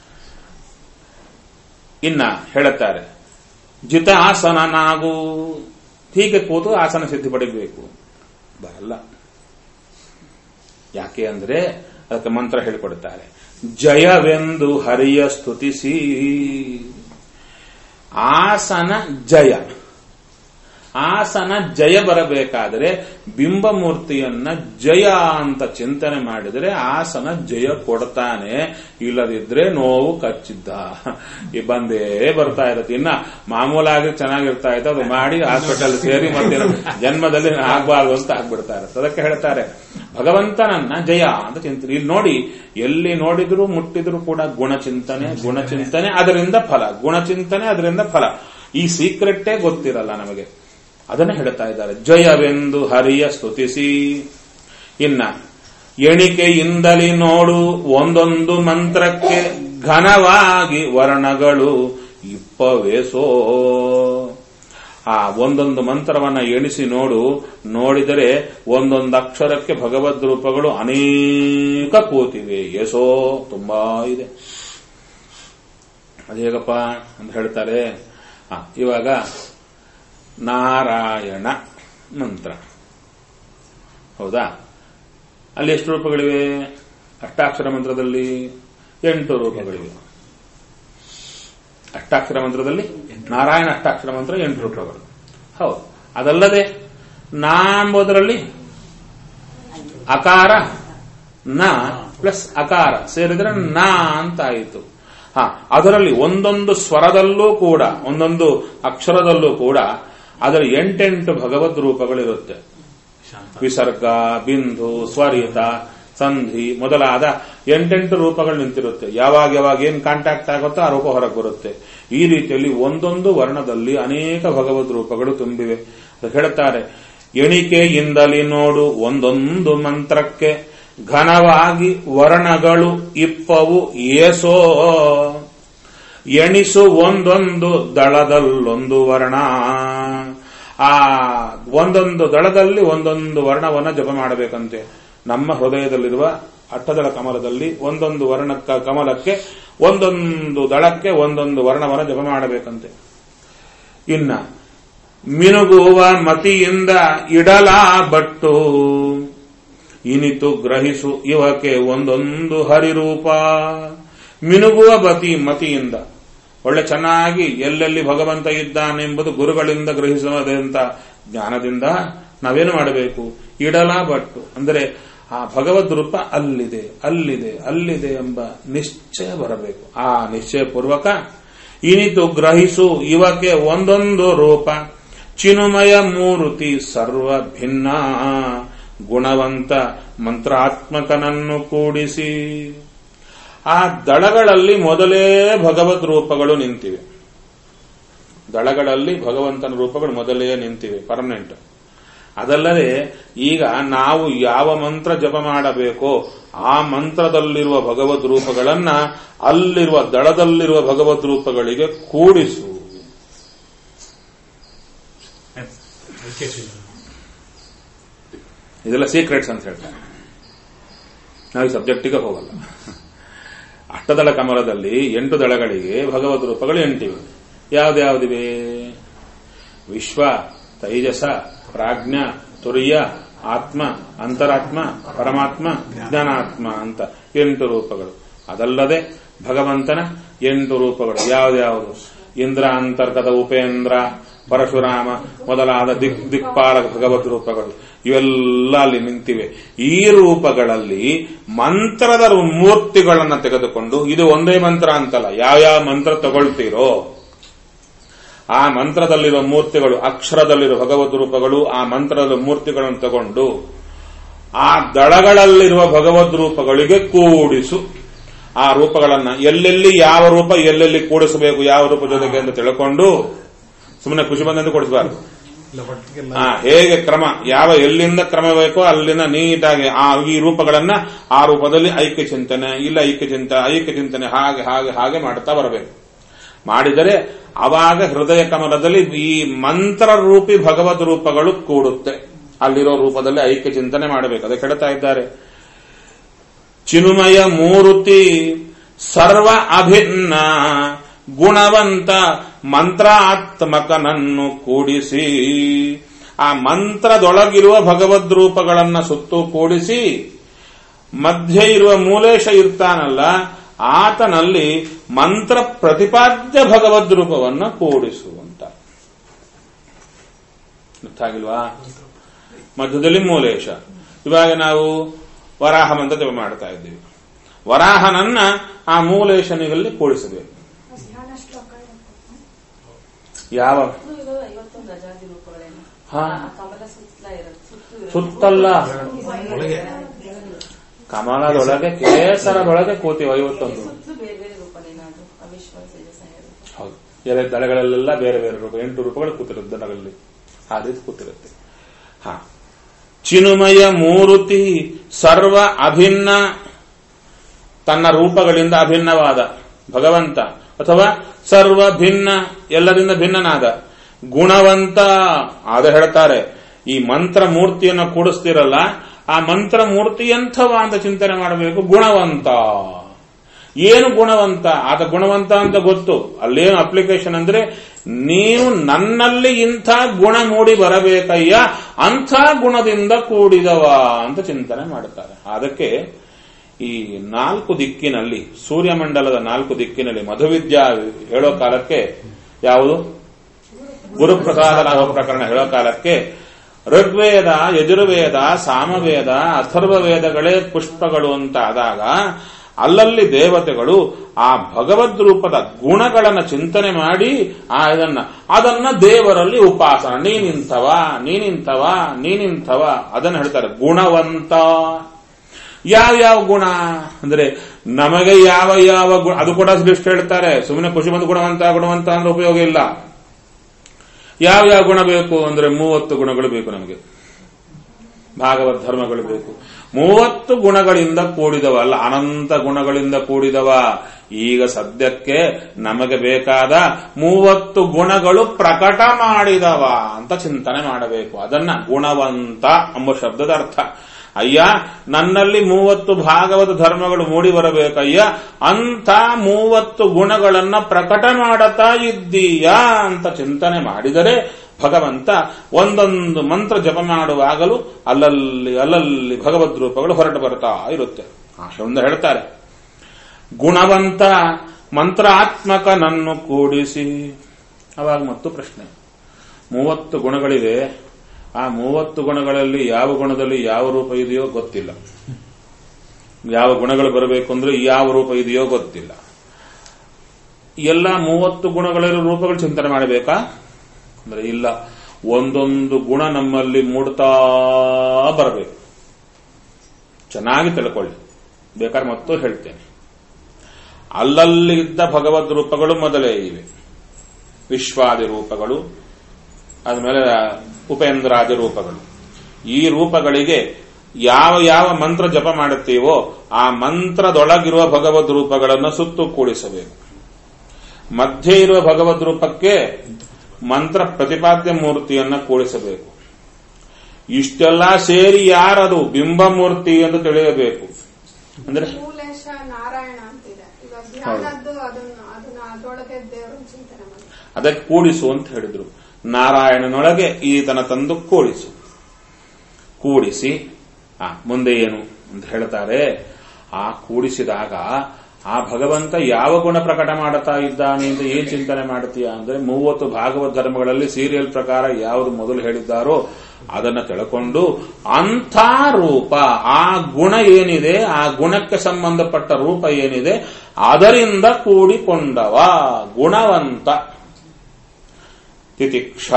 ಇನ್ನ ಹೇಳುತ್ತಾರೆ ಜಿತ ಆಸನ ನಾವು ಹೀಗೆ ಕೂತು ಆಸನ ಸಿದ್ಧಿ ಪಡಿಬೇಕು ಬರಲ್ಲ ಯಾಕೆ ಅಂದ್ರೆ ಅದಕ್ಕೆ ಮಂತ್ರ ಹೇಳಿಕೊಡುತ್ತಾರೆ ಜಯವೆಂದು ಹರಿಯ ಸ್ತುತಿಸಿ ಆಸನ ಜಯ ಆಸನ ಜಯ ಬರಬೇಕಾದರೆ ಬಿಂಬಮೂರ್ತಿಯನ್ನ ಜಯ ಅಂತ ಚಿಂತನೆ ಮಾಡಿದರೆ ಆಸನ ಜಯ ಕೊಡ್ತಾನೆ ಇಲ್ಲದಿದ್ರೆ ನೋವು ಕಚ್ಚಿದ್ದ ಈ ಬಂದೇ ಬರ್ತಾ ಇರತ್ತೆ ಇನ್ನ ಮಾಮೂಲಾಗಿ ಚೆನ್ನಾಗಿರ್ತಾ ಇತ್ತು ಅದು ಮಾಡಿ ಹಾಸ್ಪಿಟಲ್ ಸೇರಿ ಮತ್ತೆ ಜನ್ಮದಲ್ಲಿ ಆಗ್ಬಾರ್ದು ಅಂತ ಆಗ್ಬಿಡ್ತಾ ಇರುತ್ತೆ ಅದಕ್ಕೆ ಹೇಳ್ತಾರೆ ಭಗವಂತನನ್ನ ಜಯ ಅಂತ ಚಿಂತನೆ ಇಲ್ಲಿ ನೋಡಿ ಎಲ್ಲಿ ನೋಡಿದ್ರು ಮುಟ್ಟಿದ್ರು ಕೂಡ ಗುಣಚಿಂತನೆ ಗುಣಚಿಂತನೆ ಅದರಿಂದ ಫಲ ಗುಣಚಿಂತನೆ ಅದರಿಂದ ಫಲ ಈ ಸೀಕ್ರೆಟ್ಟೇ ಗೊತ್ತಿರಲ್ಲ ನಮಗೆ ಅದನ್ನ ಹೇಳ್ತಾ ಇದ್ದಾರೆ ಜಯವೆಂದು ಹರಿಯ ಸ್ತುತಿಸಿ ಇನ್ನ ಎಣಿಕೆಯಿಂದಲಿ ನೋಡು ಒಂದೊಂದು ಮಂತ್ರಕ್ಕೆ ಘನವಾಗಿ ವರ್ಣಗಳು ಇಪ್ಪವೇಸೋ ಆ ಒಂದೊಂದು ಮಂತ್ರವನ್ನ ಎಣಿಸಿ ನೋಡು ನೋಡಿದರೆ ಒಂದೊಂದು ಅಕ್ಷರಕ್ಕೆ ಭಗವದ್ ರೂಪಗಳು ಅನೇಕ ಕೂತಿವೆ ಎಸೋ ತುಂಬಾ ಇದೆ ಅದೇಗಪ್ಪ ಅಂತ ಹೇಳ್ತಾರೆ ಆ, ಇವಾಗ ನಾರಾಯಣ ಮಂತ್ರ ಹೌದಾ ಅಲ್ಲಿ ಎಷ್ಟು ರೂಪಗಳಿವೆ ಅಷ್ಟಾಕ್ಷರ ಮಂತ್ರದಲ್ಲಿ ಎಂಟು ರೂಪಗಳಿವೆ ಅಷ್ಟಾಕ್ಷರ ಮಂತ್ರದಲ್ಲಿ ನಾರಾಯಣ ಅಷ್ಟಾಕ್ಷರ ಮಂತ್ರ ಎಂಟು ರೂಪಗಳು ಹೌದು ಅದಲ್ಲದೆ ನಾ ಎಂಬುದರಲ್ಲಿ ಅಕಾರ ನ ಪ್ಲಸ್ ಅಕಾರ ಸೇರಿದ್ರೆ ನಾ ಅಂತ ಆಯಿತು ಹ ಅದರಲ್ಲಿ ಒಂದೊಂದು ಸ್ವರದಲ್ಲೂ ಕೂಡ ಒಂದೊಂದು ಅಕ್ಷರದಲ್ಲೂ ಕೂಡ ಅದರ ಎಂಟೆಂಟು ಭಗವದ್ ರೂಪಗಳಿರುತ್ತೆ ವಿಸರ್ಗ ಬಿಂದು ಸ್ವರಿತ ಸಂಧಿ ಮೊದಲಾದ ಎಂಟೆಂಟು ರೂಪಗಳು ನಿಂತಿರುತ್ತೆ ಯಾವಾಗ ಯಾವಾಗ ಏನ್ ಕಾಂಟ್ಯಾಕ್ಟ್ ಆಗುತ್ತೋ ಆ ರೂಪ ಹೊರಗೆ ಬರುತ್ತೆ ಈ ರೀತಿಯಲ್ಲಿ ಒಂದೊಂದು ವರ್ಣದಲ್ಲಿ ಅನೇಕ ಭಗವದ್ ರೂಪಗಳು ತುಂಬಿವೆ ಅದು ಹೇಳ್ತಾರೆ ಎಣಿಕೆಯಿಂದಲಿ ನೋಡು ಒಂದೊಂದು ಮಂತ್ರಕ್ಕೆ ಘನವಾಗಿ ವರ್ಣಗಳು ಇಪ್ಪವು ಏಸೋ ಎಣಿಸು ಒಂದೊಂದು ದಳದಲ್ಲೊಂದು ವರ್ಣ ಆ ಒಂದೊಂದು ದಳದಲ್ಲಿ ಒಂದೊಂದು ವರ್ಣವನ್ನ ಜಪ ಮಾಡಬೇಕಂತೆ ನಮ್ಮ ಹೃದಯದಲ್ಲಿರುವ ಅಟ್ಟದಳ ಕಮಲದಲ್ಲಿ ಒಂದೊಂದು ವರ್ಣ ಕ- ಕಮಲಕ್ಕೆ ಒಂದೊಂದು ದಳಕ್ಕೆ ಒಂದೊಂದು ವರ್ಣವನ್ನ ಜಪ ಮಾಡಬೇಕಂತೆ ಇನ್ನ ಮಿನುಗುವ ಮತಿಯಿಂದ ಇಡಲಾ ಬಟ್ಟು ಇನಿತು ಗ್ರಹಿಸು ಇವಕ್ಕೆ ಒಂದೊಂದು ಹರಿರೂಪ ಮಿನುಗುವ ಬತಿ ಮತಿಯಿಂದ ಒಳ್ಳೆ ಚೆನ್ನಾಗಿ ಎಲ್ಲೆಲ್ಲಿ ಭಗವಂತ ಇದ್ದಾನೆಂಬುದು ಗುರುಗಳಿಂದ ಗ್ರಹಿಸುವುದಂತ ಜ್ಞಾನದಿಂದ ನಾವೇನು ಮಾಡಬೇಕು ಇಡಲ ಬಟ್ಟು ಅಂದರೆ ಆ ಭಗವದ್ ರೂಪ ಅಲ್ಲಿದೆ ಅಲ್ಲಿದೆ ಅಲ್ಲಿದೆ ಎಂಬ ನಿಶ್ಚಯ ಬರಬೇಕು ಆ ನಿಶ್ಚಯ ಪೂರ್ವಕ ಇನಿತು ಗ್ರಹಿಸು ಇವಕ್ಕೆ ಒಂದೊಂದು ರೂಪ ಚಿನುಮಯ ಮೂರುತಿ ಸರ್ವ ಭಿನ್ನ ಗುಣವಂತ ಮಂತ್ರಾತ್ಮಕನನ್ನು ಕೂಡಿಸಿ ಆ ದಳಗಳಲ್ಲಿ ಮೊದಲೇ ಭಗವದ್ ರೂಪಗಳು ನಿಂತಿವೆ ದಳಗಳಲ್ಲಿ ಭಗವಂತನ ರೂಪಗಳು ಮೊದಲೇ ನಿಂತಿವೆ ಪರ್ಮನೆಂಟ್ ಅದಲ್ಲದೆ ಈಗ ನಾವು ಯಾವ ಮಂತ್ರ ಜಪ ಮಾಡಬೇಕೋ ಆ ಮಂತ್ರದಲ್ಲಿರುವ ಭಗವದ್ ರೂಪಗಳನ್ನ ಅಲ್ಲಿರುವ ದಳದಲ್ಲಿರುವ ಭಗವದ್ ರೂಪಗಳಿಗೆ ಕೂಡಿಸು ಇದೆಲ್ಲ ಸೀಕ್ರೆಟ್ಸ್ ಅಂತ ಹೇಳ್ತಾರೆ ನಾವು ಈ ಸಬ್ಜೆಕ್ಟಿಗೆ ಹೋಗಲ್ಲ ಅಷ್ಟದಳ ಕಮಲದಲ್ಲಿ ಎಂಟು ದಳಗಳಿಗೆ ಭಗವದ್ ರೂಪಗಳು ಎಂಟಿವೆ ಯಾವ್ದ್ಯಾವ್ದಿವೆ ವಿಶ್ವ ತೈಜಸ ಪ್ರಾಜ್ಞ ತುರಿಯ ಆತ್ಮ ಅಂತರಾತ್ಮ ಪರಮಾತ್ಮ ಜ್ಞಾನಾತ್ಮ ಅಂತ ಎಂಟು ರೂಪಗಳು ಅದಲ್ಲದೆ ಭಗವಂತನ ಎಂಟು ರೂಪಗಳು ಯಾವ್ದ್ಯಾವುದು ಇಂದ್ರ ಅಂತರ್ಗತ ಉಪೇಂದ್ರ ಪರಶುರಾಮ ಮೊದಲಾದ ದಿಕ್ ದಿಕ್ಪಾಲಕ ಭಗವದ್ ರೂಪಗಳು ಇವೆಲ್ಲ ಅಲ್ಲಿ ನಿಂತಿವೆ ಈ ರೂಪಗಳಲ್ಲಿ ಮಂತ್ರದ ಮೂರ್ತಿಗಳನ್ನ ತೆಗೆದುಕೊಂಡು ಇದು ಒಂದೇ ಮಂತ್ರ ಅಂತಲ್ಲ ಯಾವ್ಯಾವ ಮಂತ್ರ ತಗೊಳ್ತೀರೋ ಆ ಮಂತ್ರದಲ್ಲಿರುವ ಮೂರ್ತಿಗಳು ಅಕ್ಷರದಲ್ಲಿರುವ ಭಗವದ್ ರೂಪಗಳು ಆ ಮಂತ್ರದ ಮೂರ್ತಿಗಳನ್ನು ತಗೊಂಡು ಆ ದಳಗಳಲ್ಲಿರುವ ಭಗವದ್ ರೂಪಗಳಿಗೆ ಕೂಡಿಸು ಆ ರೂಪಗಳನ್ನ ಎಲ್ಲೆಲ್ಲಿ ಯಾವ ರೂಪ ಎಲ್ಲೆಲ್ಲಿ ಕೂಡಿಸಬೇಕು ಯಾವ ರೂಪ ಜೊತೆಗೆ ಅಂತ ತಿಳ್ಕೊಂಡು ಸುಮ್ಮನೆ ಖುಷಿ ಬಂದಂತೆ ಕೊಡಿಸಬಾರ್ದು ಇಲ್ಲ ಒಟ್ಟಿಗೆಲ್ಲ ಆ ಹೇಗೆ ಕ್ರಮ ಯಾವ ಎಲ್ಲಿಂದ ಕ್ರಮ ಬೇಕೋ ಅಲ್ಲಿಂದ ನೀಟಾಗಿ ಆ ಈ ರೂಪಗಳನ್ನ ಆ ರೂಪದಲ್ಲಿ ಐಕ್ಯ ಚಿಂತನೆ ಇಲ್ಲ ಐಕ್ಯ ಚಿಂತನೆ ಐಕ್ಯ ಚಿಂತನೆ ಹಾಗೆ ಹಾಗೆ ಹಾಗೆ ಮಾಡ್ತಾ ಬರಬೇಕು ಮಾಡಿದರೆ ಅವಾಗ ಹೃದಯ ಕಮಲದಲ್ಲಿ ಈ ಮಂತ್ರ ರೂಪಿ ಭಗವದ್ ರೂಪಗಳು ಕೂಡುತ್ತೆ ಅಲ್ಲಿರೋ ರೂಪದಲ್ಲಿ ಐಕ್ಯ ಚಿಂತನೆ ಮಾಡಬೇಕು ಅದಕ್ಕೆ ಹೇಳ್ತಾ ಇದ್ದಾರೆ ಚಿನುಮಯ ಮೂರುತಿ ಸರ್ವ ಅಭಿನ್ನ ಗುಣವಂತ ಮಂತ್ರಾತ್ಮಕನನ್ನು ಕೂಡಿಸಿ ಆ ಮಂತ್ರದೊಳಗಿರುವ ಭಗವದ್ ರೂಪಗಳನ್ನ ಸುತ್ತು ಕೂಡಿಸಿ ಮಧ್ಯೆ ಇರುವ ಮೂಲೇಶ ಇರ್ತಾನಲ್ಲ ಆತನಲ್ಲಿ ಮಂತ್ರ ಪ್ರತಿಪಾದ್ಯ ಭಗವದ್ ರೂಪವನ್ನ ಕೂಡಿಸುವಂತ ಗೊತ್ತಾಗಿಲ್ವಾ ಮಧ್ಯದಲ್ಲಿ ಮೂಲೇಶ ಇವಾಗ ನಾವು ವರಾಹ ಮಂತ್ರ ಜಪ ಮಾಡ್ತಾ ಇದ್ದೀವಿ ವರಾಹನನ್ನ ಆ ಮೂಲೇಶನಿಗಲ್ಲಿ ಕೂಡಿಸಬೇಕು ಧ್ಯಾನ ಶ್ಲೋಕ ಯಾವ ಇದು ಇದು ಐವತ್ತೊಂದು ಅಜಾದಿ ರೂಪಗಳೇನು ಹಾ. ಆ ಕಮಲ ಸುತ್ತಲ ಇರೋದು ಸುತ್ತು ಇರೋದು. ಸುತ್ತಲ್ಲ ಒಳಗೆ ಕಮಲದೊಳಗೆ ಕೇಸರದೊಳಗೆ ಕೂತೀವಿ ಐವತ್ತೊಂದು ಸುತ್ತಲೂ ಬೇರೆ ಬೇರೆ ರೂಪಗಳೇನು ಅದು ಅವಿಶ್ವ ತೇಜಸ್ಸ ಇರೋದು ಹೌದು ಎಲೆ ದಳಗಳೆಲ್ಲ ಬೇರೆ ಬೇರೆ ರೂಪ ಎಂಟು ರೂಪಗಳು ಕೂತಿರುತ್ತೆ ದಳಗಳಲ್ಲಿ ಆ ರೀತಿ ಕೂತಿರುತ್ತೆ ಹ ಚಿನುಮಯ ಮೂರುತಿ ಸರ್ವ ಅಭಿನ್ನ ತನ್ನ ರೂಪಗಳಿಂದ ಅಭಿನ್ನವಾದ ಭಗವಂತ ಅಥವಾ ಸರ್ವ ಭಿನ್ನ ಎಲ್ಲರಿಂದ ಭಿನ್ನನಾದ ಗುಣವಂತ ಆದ ಹೇಳ್ತಾರೆ ಈ ಮಂತ್ರ ಮೂರ್ತಿಯನ್ನು ಕೂಡಿಸ್ತಿರಲ್ಲ ಆ ಮಂತ್ರ ಮೂರ್ತಿ ಎಂಥವ ಅಂತ ಚಿಂತನೆ ಮಾಡಬೇಕು ಗುಣವಂತ ಏನು ಗುಣವಂತ ಆತ ಗುಣವಂತ ಅಂತ ಗೊತ್ತು ಅಲ್ಲೇನು ಅಪ್ಲಿಕೇಶನ್ ಅಂದ್ರೆ ನೀನು ನನ್ನಲ್ಲಿ ಇಂಥ ಗುಣ ಮೂಡಿ ಬರಬೇಕಯ್ಯ ಅಂಥ ಗುಣದಿಂದ ಕೂಡಿದವ ಅಂತ ಚಿಂತನೆ ಮಾಡುತ್ತಾರೆ ಅದಕ್ಕೆ ಈ ನಾಲ್ಕು ದಿಕ್ಕಿನಲ್ಲಿ ಸೂರ್ಯಮಂಡಲದ ನಾಲ್ಕು ದಿಕ್ಕಿನಲ್ಲಿ ಮಧುವಿದ್ಯಾ ಹೇಳೋ ಕಾಲಕ್ಕೆ ಯಾವುದು ಗುರುಪ್ರಸಾದ ಲಾಭ ಪ್ರಕರಣ ಹೇಳೋ ಕಾಲಕ್ಕೆ ಋಗ್ವೇದ ಯಜುರ್ವೇದ ಸಾಮವೇದ ಅಥರ್ವ ವೇದಗಳೇ ಪುಷ್ಪಗಳು ಅಂತ ಆದಾಗ ಅಲ್ಲಲ್ಲಿ ದೇವತೆಗಳು ಆ ಭಗವದ್ ರೂಪದ ಗುಣಗಳನ್ನ ಚಿಂತನೆ ಮಾಡಿ ಆ ಇದನ್ನ ಅದನ್ನ ದೇವರಲ್ಲಿ ಉಪಾಸನ ನೀನಿಂಥವ ನೀನಿಂಥವ ನೀನಿಂಥವ ಅದನ್ನ ಹೇಳ್ತಾರೆ ಗುಣವಂತ ಯಾವ ಯಾವ ಗುಣ ಅಂದ್ರೆ ನಮಗೆ ಯಾವ ಯಾವ ಗುಣ ಅದು ಕೂಡ ಲಿಸ್ಟ್ ಹೇಳ್ತಾರೆ ಸುಮ್ಮನೆ ಖುಷಿ ಬಂದು ಗುಣವಂತ ಗುಣವಂತ ಅಂದ್ರೆ ಉಪಯೋಗ ಇಲ್ಲ ಯಾವ ಯಾವ ಗುಣ ಬೇಕು ಅಂದ್ರೆ ಮೂವತ್ತು ಗುಣಗಳು ಬೇಕು ನಮಗೆ ಭಾಗವತ್ ಧರ್ಮಗಳು ಬೇಕು ಮೂವತ್ತು ಗುಣಗಳಿಂದ ಕೂಡಿದವ ಅಲ್ಲ ಅನಂತ ಗುಣಗಳಿಂದ ಕೂಡಿದವ ಈಗ ಸದ್ಯಕ್ಕೆ ನಮಗೆ ಬೇಕಾದ ಮೂವತ್ತು ಗುಣಗಳು ಪ್ರಕಟ ಮಾಡಿದವ ಅಂತ ಚಿಂತನೆ ಮಾಡಬೇಕು ಅದನ್ನ ಗುಣವಂತ ಎಂಬ ಶಬ್ದದ ಅರ್ಥ ಅಯ್ಯ ನನ್ನಲ್ಲಿ ಮೂವತ್ತು ಭಾಗವತ ಧರ್ಮಗಳು ಮೂಡಿ ಬರಬೇಕಯ್ಯ ಅಂತ ಮೂವತ್ತು ಗುಣಗಳನ್ನ ಪ್ರಕಟ ಮಾಡತಾ ಇದ್ದೀಯಾ ಅಂತ ಚಿಂತನೆ ಮಾಡಿದರೆ ಭಗವಂತ ಒಂದೊಂದು ಮಂತ್ರ ಜಪ ಮಾಡುವಾಗಲೂ ಅಲ್ಲಲ್ಲಿ ಅಲ್ಲಲ್ಲಿ ಭಗವದ್ ರೂಪಗಳು ಹೊರಟು ಬರ್ತಾ ಇರುತ್ತೆ ಆಶೊಂದು ಹೇಳ್ತಾರೆ ಗುಣವಂತ ಮಂತ್ರಾತ್ಮಕನನ್ನು ಕೂಡಿಸಿ ಅವಾಗ ಮತ್ತು ಪ್ರಶ್ನೆ ಮೂವತ್ತು ಗುಣಗಳಿವೆ ಆ ಮೂವತ್ತು ಗುಣಗಳಲ್ಲಿ ಯಾವ ಗುಣದಲ್ಲಿ ಯಾವ ರೂಪ ಇದೆಯೋ ಗೊತ್ತಿಲ್ಲ ಯಾವ ಗುಣಗಳು ಬರಬೇಕು ಅಂದ್ರೆ ಯಾವ ರೂಪ ಇದೆಯೋ ಗೊತ್ತಿಲ್ಲ ಎಲ್ಲ ಮೂವತ್ತು ಗುಣಗಳಿರೋ ರೂಪಗಳು ಚಿಂತನೆ ಮಾಡಬೇಕಾ ಅಂದ್ರೆ ಇಲ್ಲ ಒಂದೊಂದು ಗುಣ ನಮ್ಮಲ್ಲಿ ಮೂಡ್ತಾ ಬರಬೇಕು ಚೆನ್ನಾಗಿ ತಿಳ್ಕೊಳ್ಳಿ ಬೇಕಾದ್ರೆ ಮತ್ತೂ ಹೇಳ್ತೇನೆ ಅಲ್ಲಲ್ಲಿ ಇದ್ದ ಭಗವದ್ ರೂಪಗಳು ಮೊದಲೇ ಇವೆ ವಿಶ್ವಾದಿ ರೂಪಗಳು ಆದ್ಮೇಲೆ ಉಪೇಂದ್ರಾದಿ ರೂಪಗಳು ಈ ರೂಪಗಳಿಗೆ ಯಾವ ಯಾವ ಮಂತ್ರ ಜಪ ಮಾಡುತ್ತೀವೋ ಆ ಮಂತ್ರದೊಳಗಿರುವ ಭಗವದ್ ರೂಪಗಳನ್ನು ಸುತ್ತು ಕೂಡಿಸಬೇಕು ಮಧ್ಯೆ ಇರುವ ಭಗವದ್ ರೂಪಕ್ಕೆ ಮಂತ್ರ ಪ್ರತಿಪಾದ್ಯ ಮೂರ್ತಿಯನ್ನ ಕೂಡಿಸಬೇಕು ಇಷ್ಟೆಲ್ಲ ಸೇರಿ ಯಾರದು ಬಿಂಬಮೂರ್ತಿ ಎಂದು ತಿಳಿಯಬೇಕು ಅಂದ್ರೆ ಮೂಲೇಶ ನಾರಾಯಣ ಅಂತಿದೆ ಈಗ ಧ್ಯಾನದ್ದು ಅದನ್ನ ಅದನ್ನ ಅದರೊಳಗೆ ದೇವರ ಚಿಂತನೆ ಮಾಡಿ ಅದಕ್ಕೆ ಕೂಡಿಸು ಅಂತ ಹೇಳಿದ್ರು ನಾರಾಯಣನೊಳಗೆ ಈತನ ತಂದು ಕೂಡಿಸು ಕೂಡಿಸಿ ಆ ಮುಂದೆ ಏನು ಅಂತ ಹೇಳ್ತಾರೆ ಆ ಕೂಡಿಸಿದಾಗ ಆ ಭಗವಂತ ಯಾವ ಗುಣ ಪ್ರಕಟ ಮಾಡುತ್ತಾ ಇದ್ದಾನೆ ಅಂತ ಏನ್ ಚಿಂತನೆ ಮಾಡ್ತೀಯ ಅಂದ್ರೆ ಮೂವತ್ತು ಭಾಗವತ ಧರ್ಮಗಳಲ್ಲಿ ಸೀರಿಯಲ್ ಪ್ರಕಾರ ಯಾವುದು ಮೊದಲು ಹೇಳಿದ್ದಾರೋ ಅದನ್ನ ತಿಳ್ಕೊಂಡು ಅಂಥ ರೂಪ ಆ ಗುಣ ಏನಿದೆ ಆ ಗುಣಕ್ಕೆ ಸಂಬಂಧಪಟ್ಟ ರೂಪ ಏನಿದೆ ಅದರಿಂದ ಕೂಡಿಕೊಂಡವ ಗುಣವಂತ ತಿತಿಕ್ಷ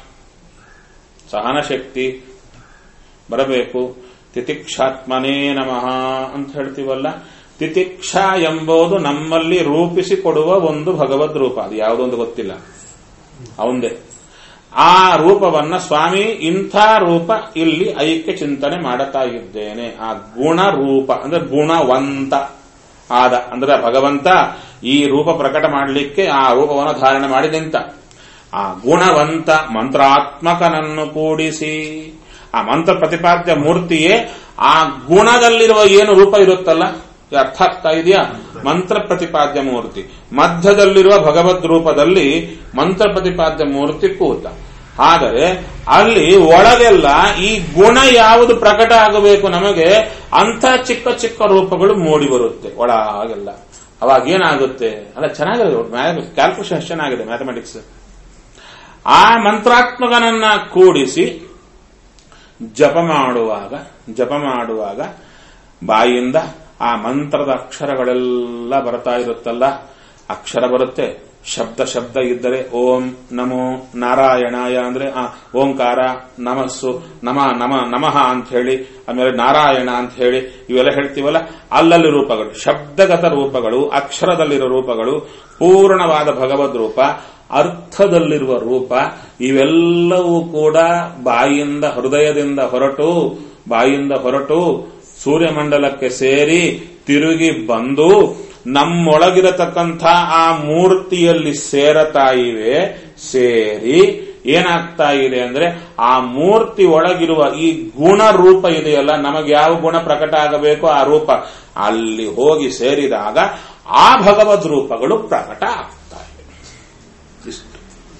ಸಹನಶಕ್ತಿ ಬರಬೇಕು ತಿತಿಕ್ಷಾತ್ಮನೇ ನಮಃ ಅಂತ ಹೇಳ್ತೀವಲ್ಲ ತಿತಿಕ್ಷ ಎಂಬುದು ನಮ್ಮಲ್ಲಿ ರೂಪಿಸಿಕೊಡುವ ಒಂದು ಭಗವದ್ ರೂಪ ಅದು ಯಾವುದೊಂದು ಗೊತ್ತಿಲ್ಲ ಅವಂದೇ ಆ ರೂಪವನ್ನ ಸ್ವಾಮಿ ಇಂಥ ರೂಪ ಇಲ್ಲಿ ಐಕ್ಯ ಚಿಂತನೆ ಮಾಡುತ್ತಾ ಇದ್ದೇನೆ ಆ ಗುಣ ರೂಪ ಅಂದ್ರೆ ಗುಣವಂತ ಆದ ಅಂದ್ರೆ ಭಗವಂತ ಈ ರೂಪ ಪ್ರಕಟ ಮಾಡಲಿಕ್ಕೆ ಆ ರೂಪವನ್ನು ಧಾರಣೆ ಮಾಡಿ ನಿಂತ ಆ ಗುಣವಂತ ಮಂತ್ರಾತ್ಮಕನನ್ನು ಕೂಡಿಸಿ ಆ ಮಂತ್ರ ಪ್ರತಿಪಾದ್ಯ ಮೂರ್ತಿಯೇ ಆ ಗುಣದಲ್ಲಿರುವ ಏನು ರೂಪ ಇರುತ್ತಲ್ಲ ಇದು ಅರ್ಥ ಆಗ್ತಾ ಇದೆಯಾ ಮಂತ್ರ ಪ್ರತಿಪಾದ್ಯ ಮೂರ್ತಿ ಮಧ್ಯದಲ್ಲಿರುವ ಭಗವದ್ ರೂಪದಲ್ಲಿ ಮಂತ್ರ ಪ್ರತಿಪಾದ್ಯ ಮೂರ್ತಿ ಕೂತ ಆದರೆ ಅಲ್ಲಿ ಒಳಗೆಲ್ಲ ಈ ಗುಣ ಯಾವುದು ಪ್ರಕಟ ಆಗಬೇಕು ನಮಗೆ ಅಂಥ ಚಿಕ್ಕ ಚಿಕ್ಕ ರೂಪಗಳು ಮೂಡಿ ಬರುತ್ತೆ ಒಳಗೆಲ್ಲ ಅವಾಗ ಏನಾಗುತ್ತೆ ಅಲ್ಲ ಚೆನ್ನಾಗಿದೆ ಕ್ಯಾಲ್ಕುಲೇಷನ್ ಚೆನ್ನಾಗಿದೆ ಮ್ಯಾಥಮೆಟಿಕ್ಸ್ ಆ ಮಂತ್ರಾತ್ಮಕನನ್ನ ಕೂಡಿಸಿ ಜಪ ಮಾಡುವಾಗ ಜಪ ಮಾಡುವಾಗ ಬಾಯಿಯಿಂದ ಆ ಮಂತ್ರದ ಅಕ್ಷರಗಳೆಲ್ಲ ಬರ್ತಾ ಇರುತ್ತಲ್ಲ ಅಕ್ಷರ ಬರುತ್ತೆ ಶಬ್ದ ಶಬ್ದ ಇದ್ದರೆ ಓಂ ನಮೋ ನಾರಾಯಣಾಯ ಅಂದ್ರೆ ಆ ಓಂಕಾರ ನಮಸ್ಸು ನಮ ನಮ ನಮಃ ಅಂತ ಹೇಳಿ ಆಮೇಲೆ ನಾರಾಯಣ ಅಂತ ಹೇಳಿ ಇವೆಲ್ಲ ಹೇಳ್ತೀವಲ್ಲ ಅಲ್ಲಲ್ಲಿ ರೂಪಗಳು ಶಬ್ದಗತ ರೂಪಗಳು ಅಕ್ಷರದಲ್ಲಿರೋ ರೂಪಗಳು ಪೂರ್ಣವಾದ ಭಗವದ್ ರೂಪ ಅರ್ಥದಲ್ಲಿರುವ ರೂಪ ಇವೆಲ್ಲವೂ ಕೂಡ ಬಾಯಿಯಿಂದ ಹೃದಯದಿಂದ ಹೊರಟು ಬಾಯಿಯಿಂದ ಹೊರಟು ಸೂರ್ಯಮಂಡಲಕ್ಕೆ ಸೇರಿ ತಿರುಗಿ ಬಂದು ನಮ್ಮೊಳಗಿರತಕ್ಕಂಥ ಆ ಮೂರ್ತಿಯಲ್ಲಿ ಸೇರತಾ ಇವೆ ಸೇರಿ ಏನಾಗ್ತಾ ಇದೆ ಅಂದ್ರೆ ಆ ಮೂರ್ತಿ ಒಳಗಿರುವ ಈ ಗುಣ ರೂಪ ಇದೆಯಲ್ಲ ನಮಗೆ ಯಾವ ಗುಣ ಪ್ರಕಟ ಆಗಬೇಕೋ ಆ ರೂಪ ಅಲ್ಲಿ ಹೋಗಿ ಸೇರಿದಾಗ ಆ ಭಗವದ್ ರೂಪಗಳು ಪ್ರಕಟ ಆಗ್ತಾ ಇವೆ ಇಷ್ಟು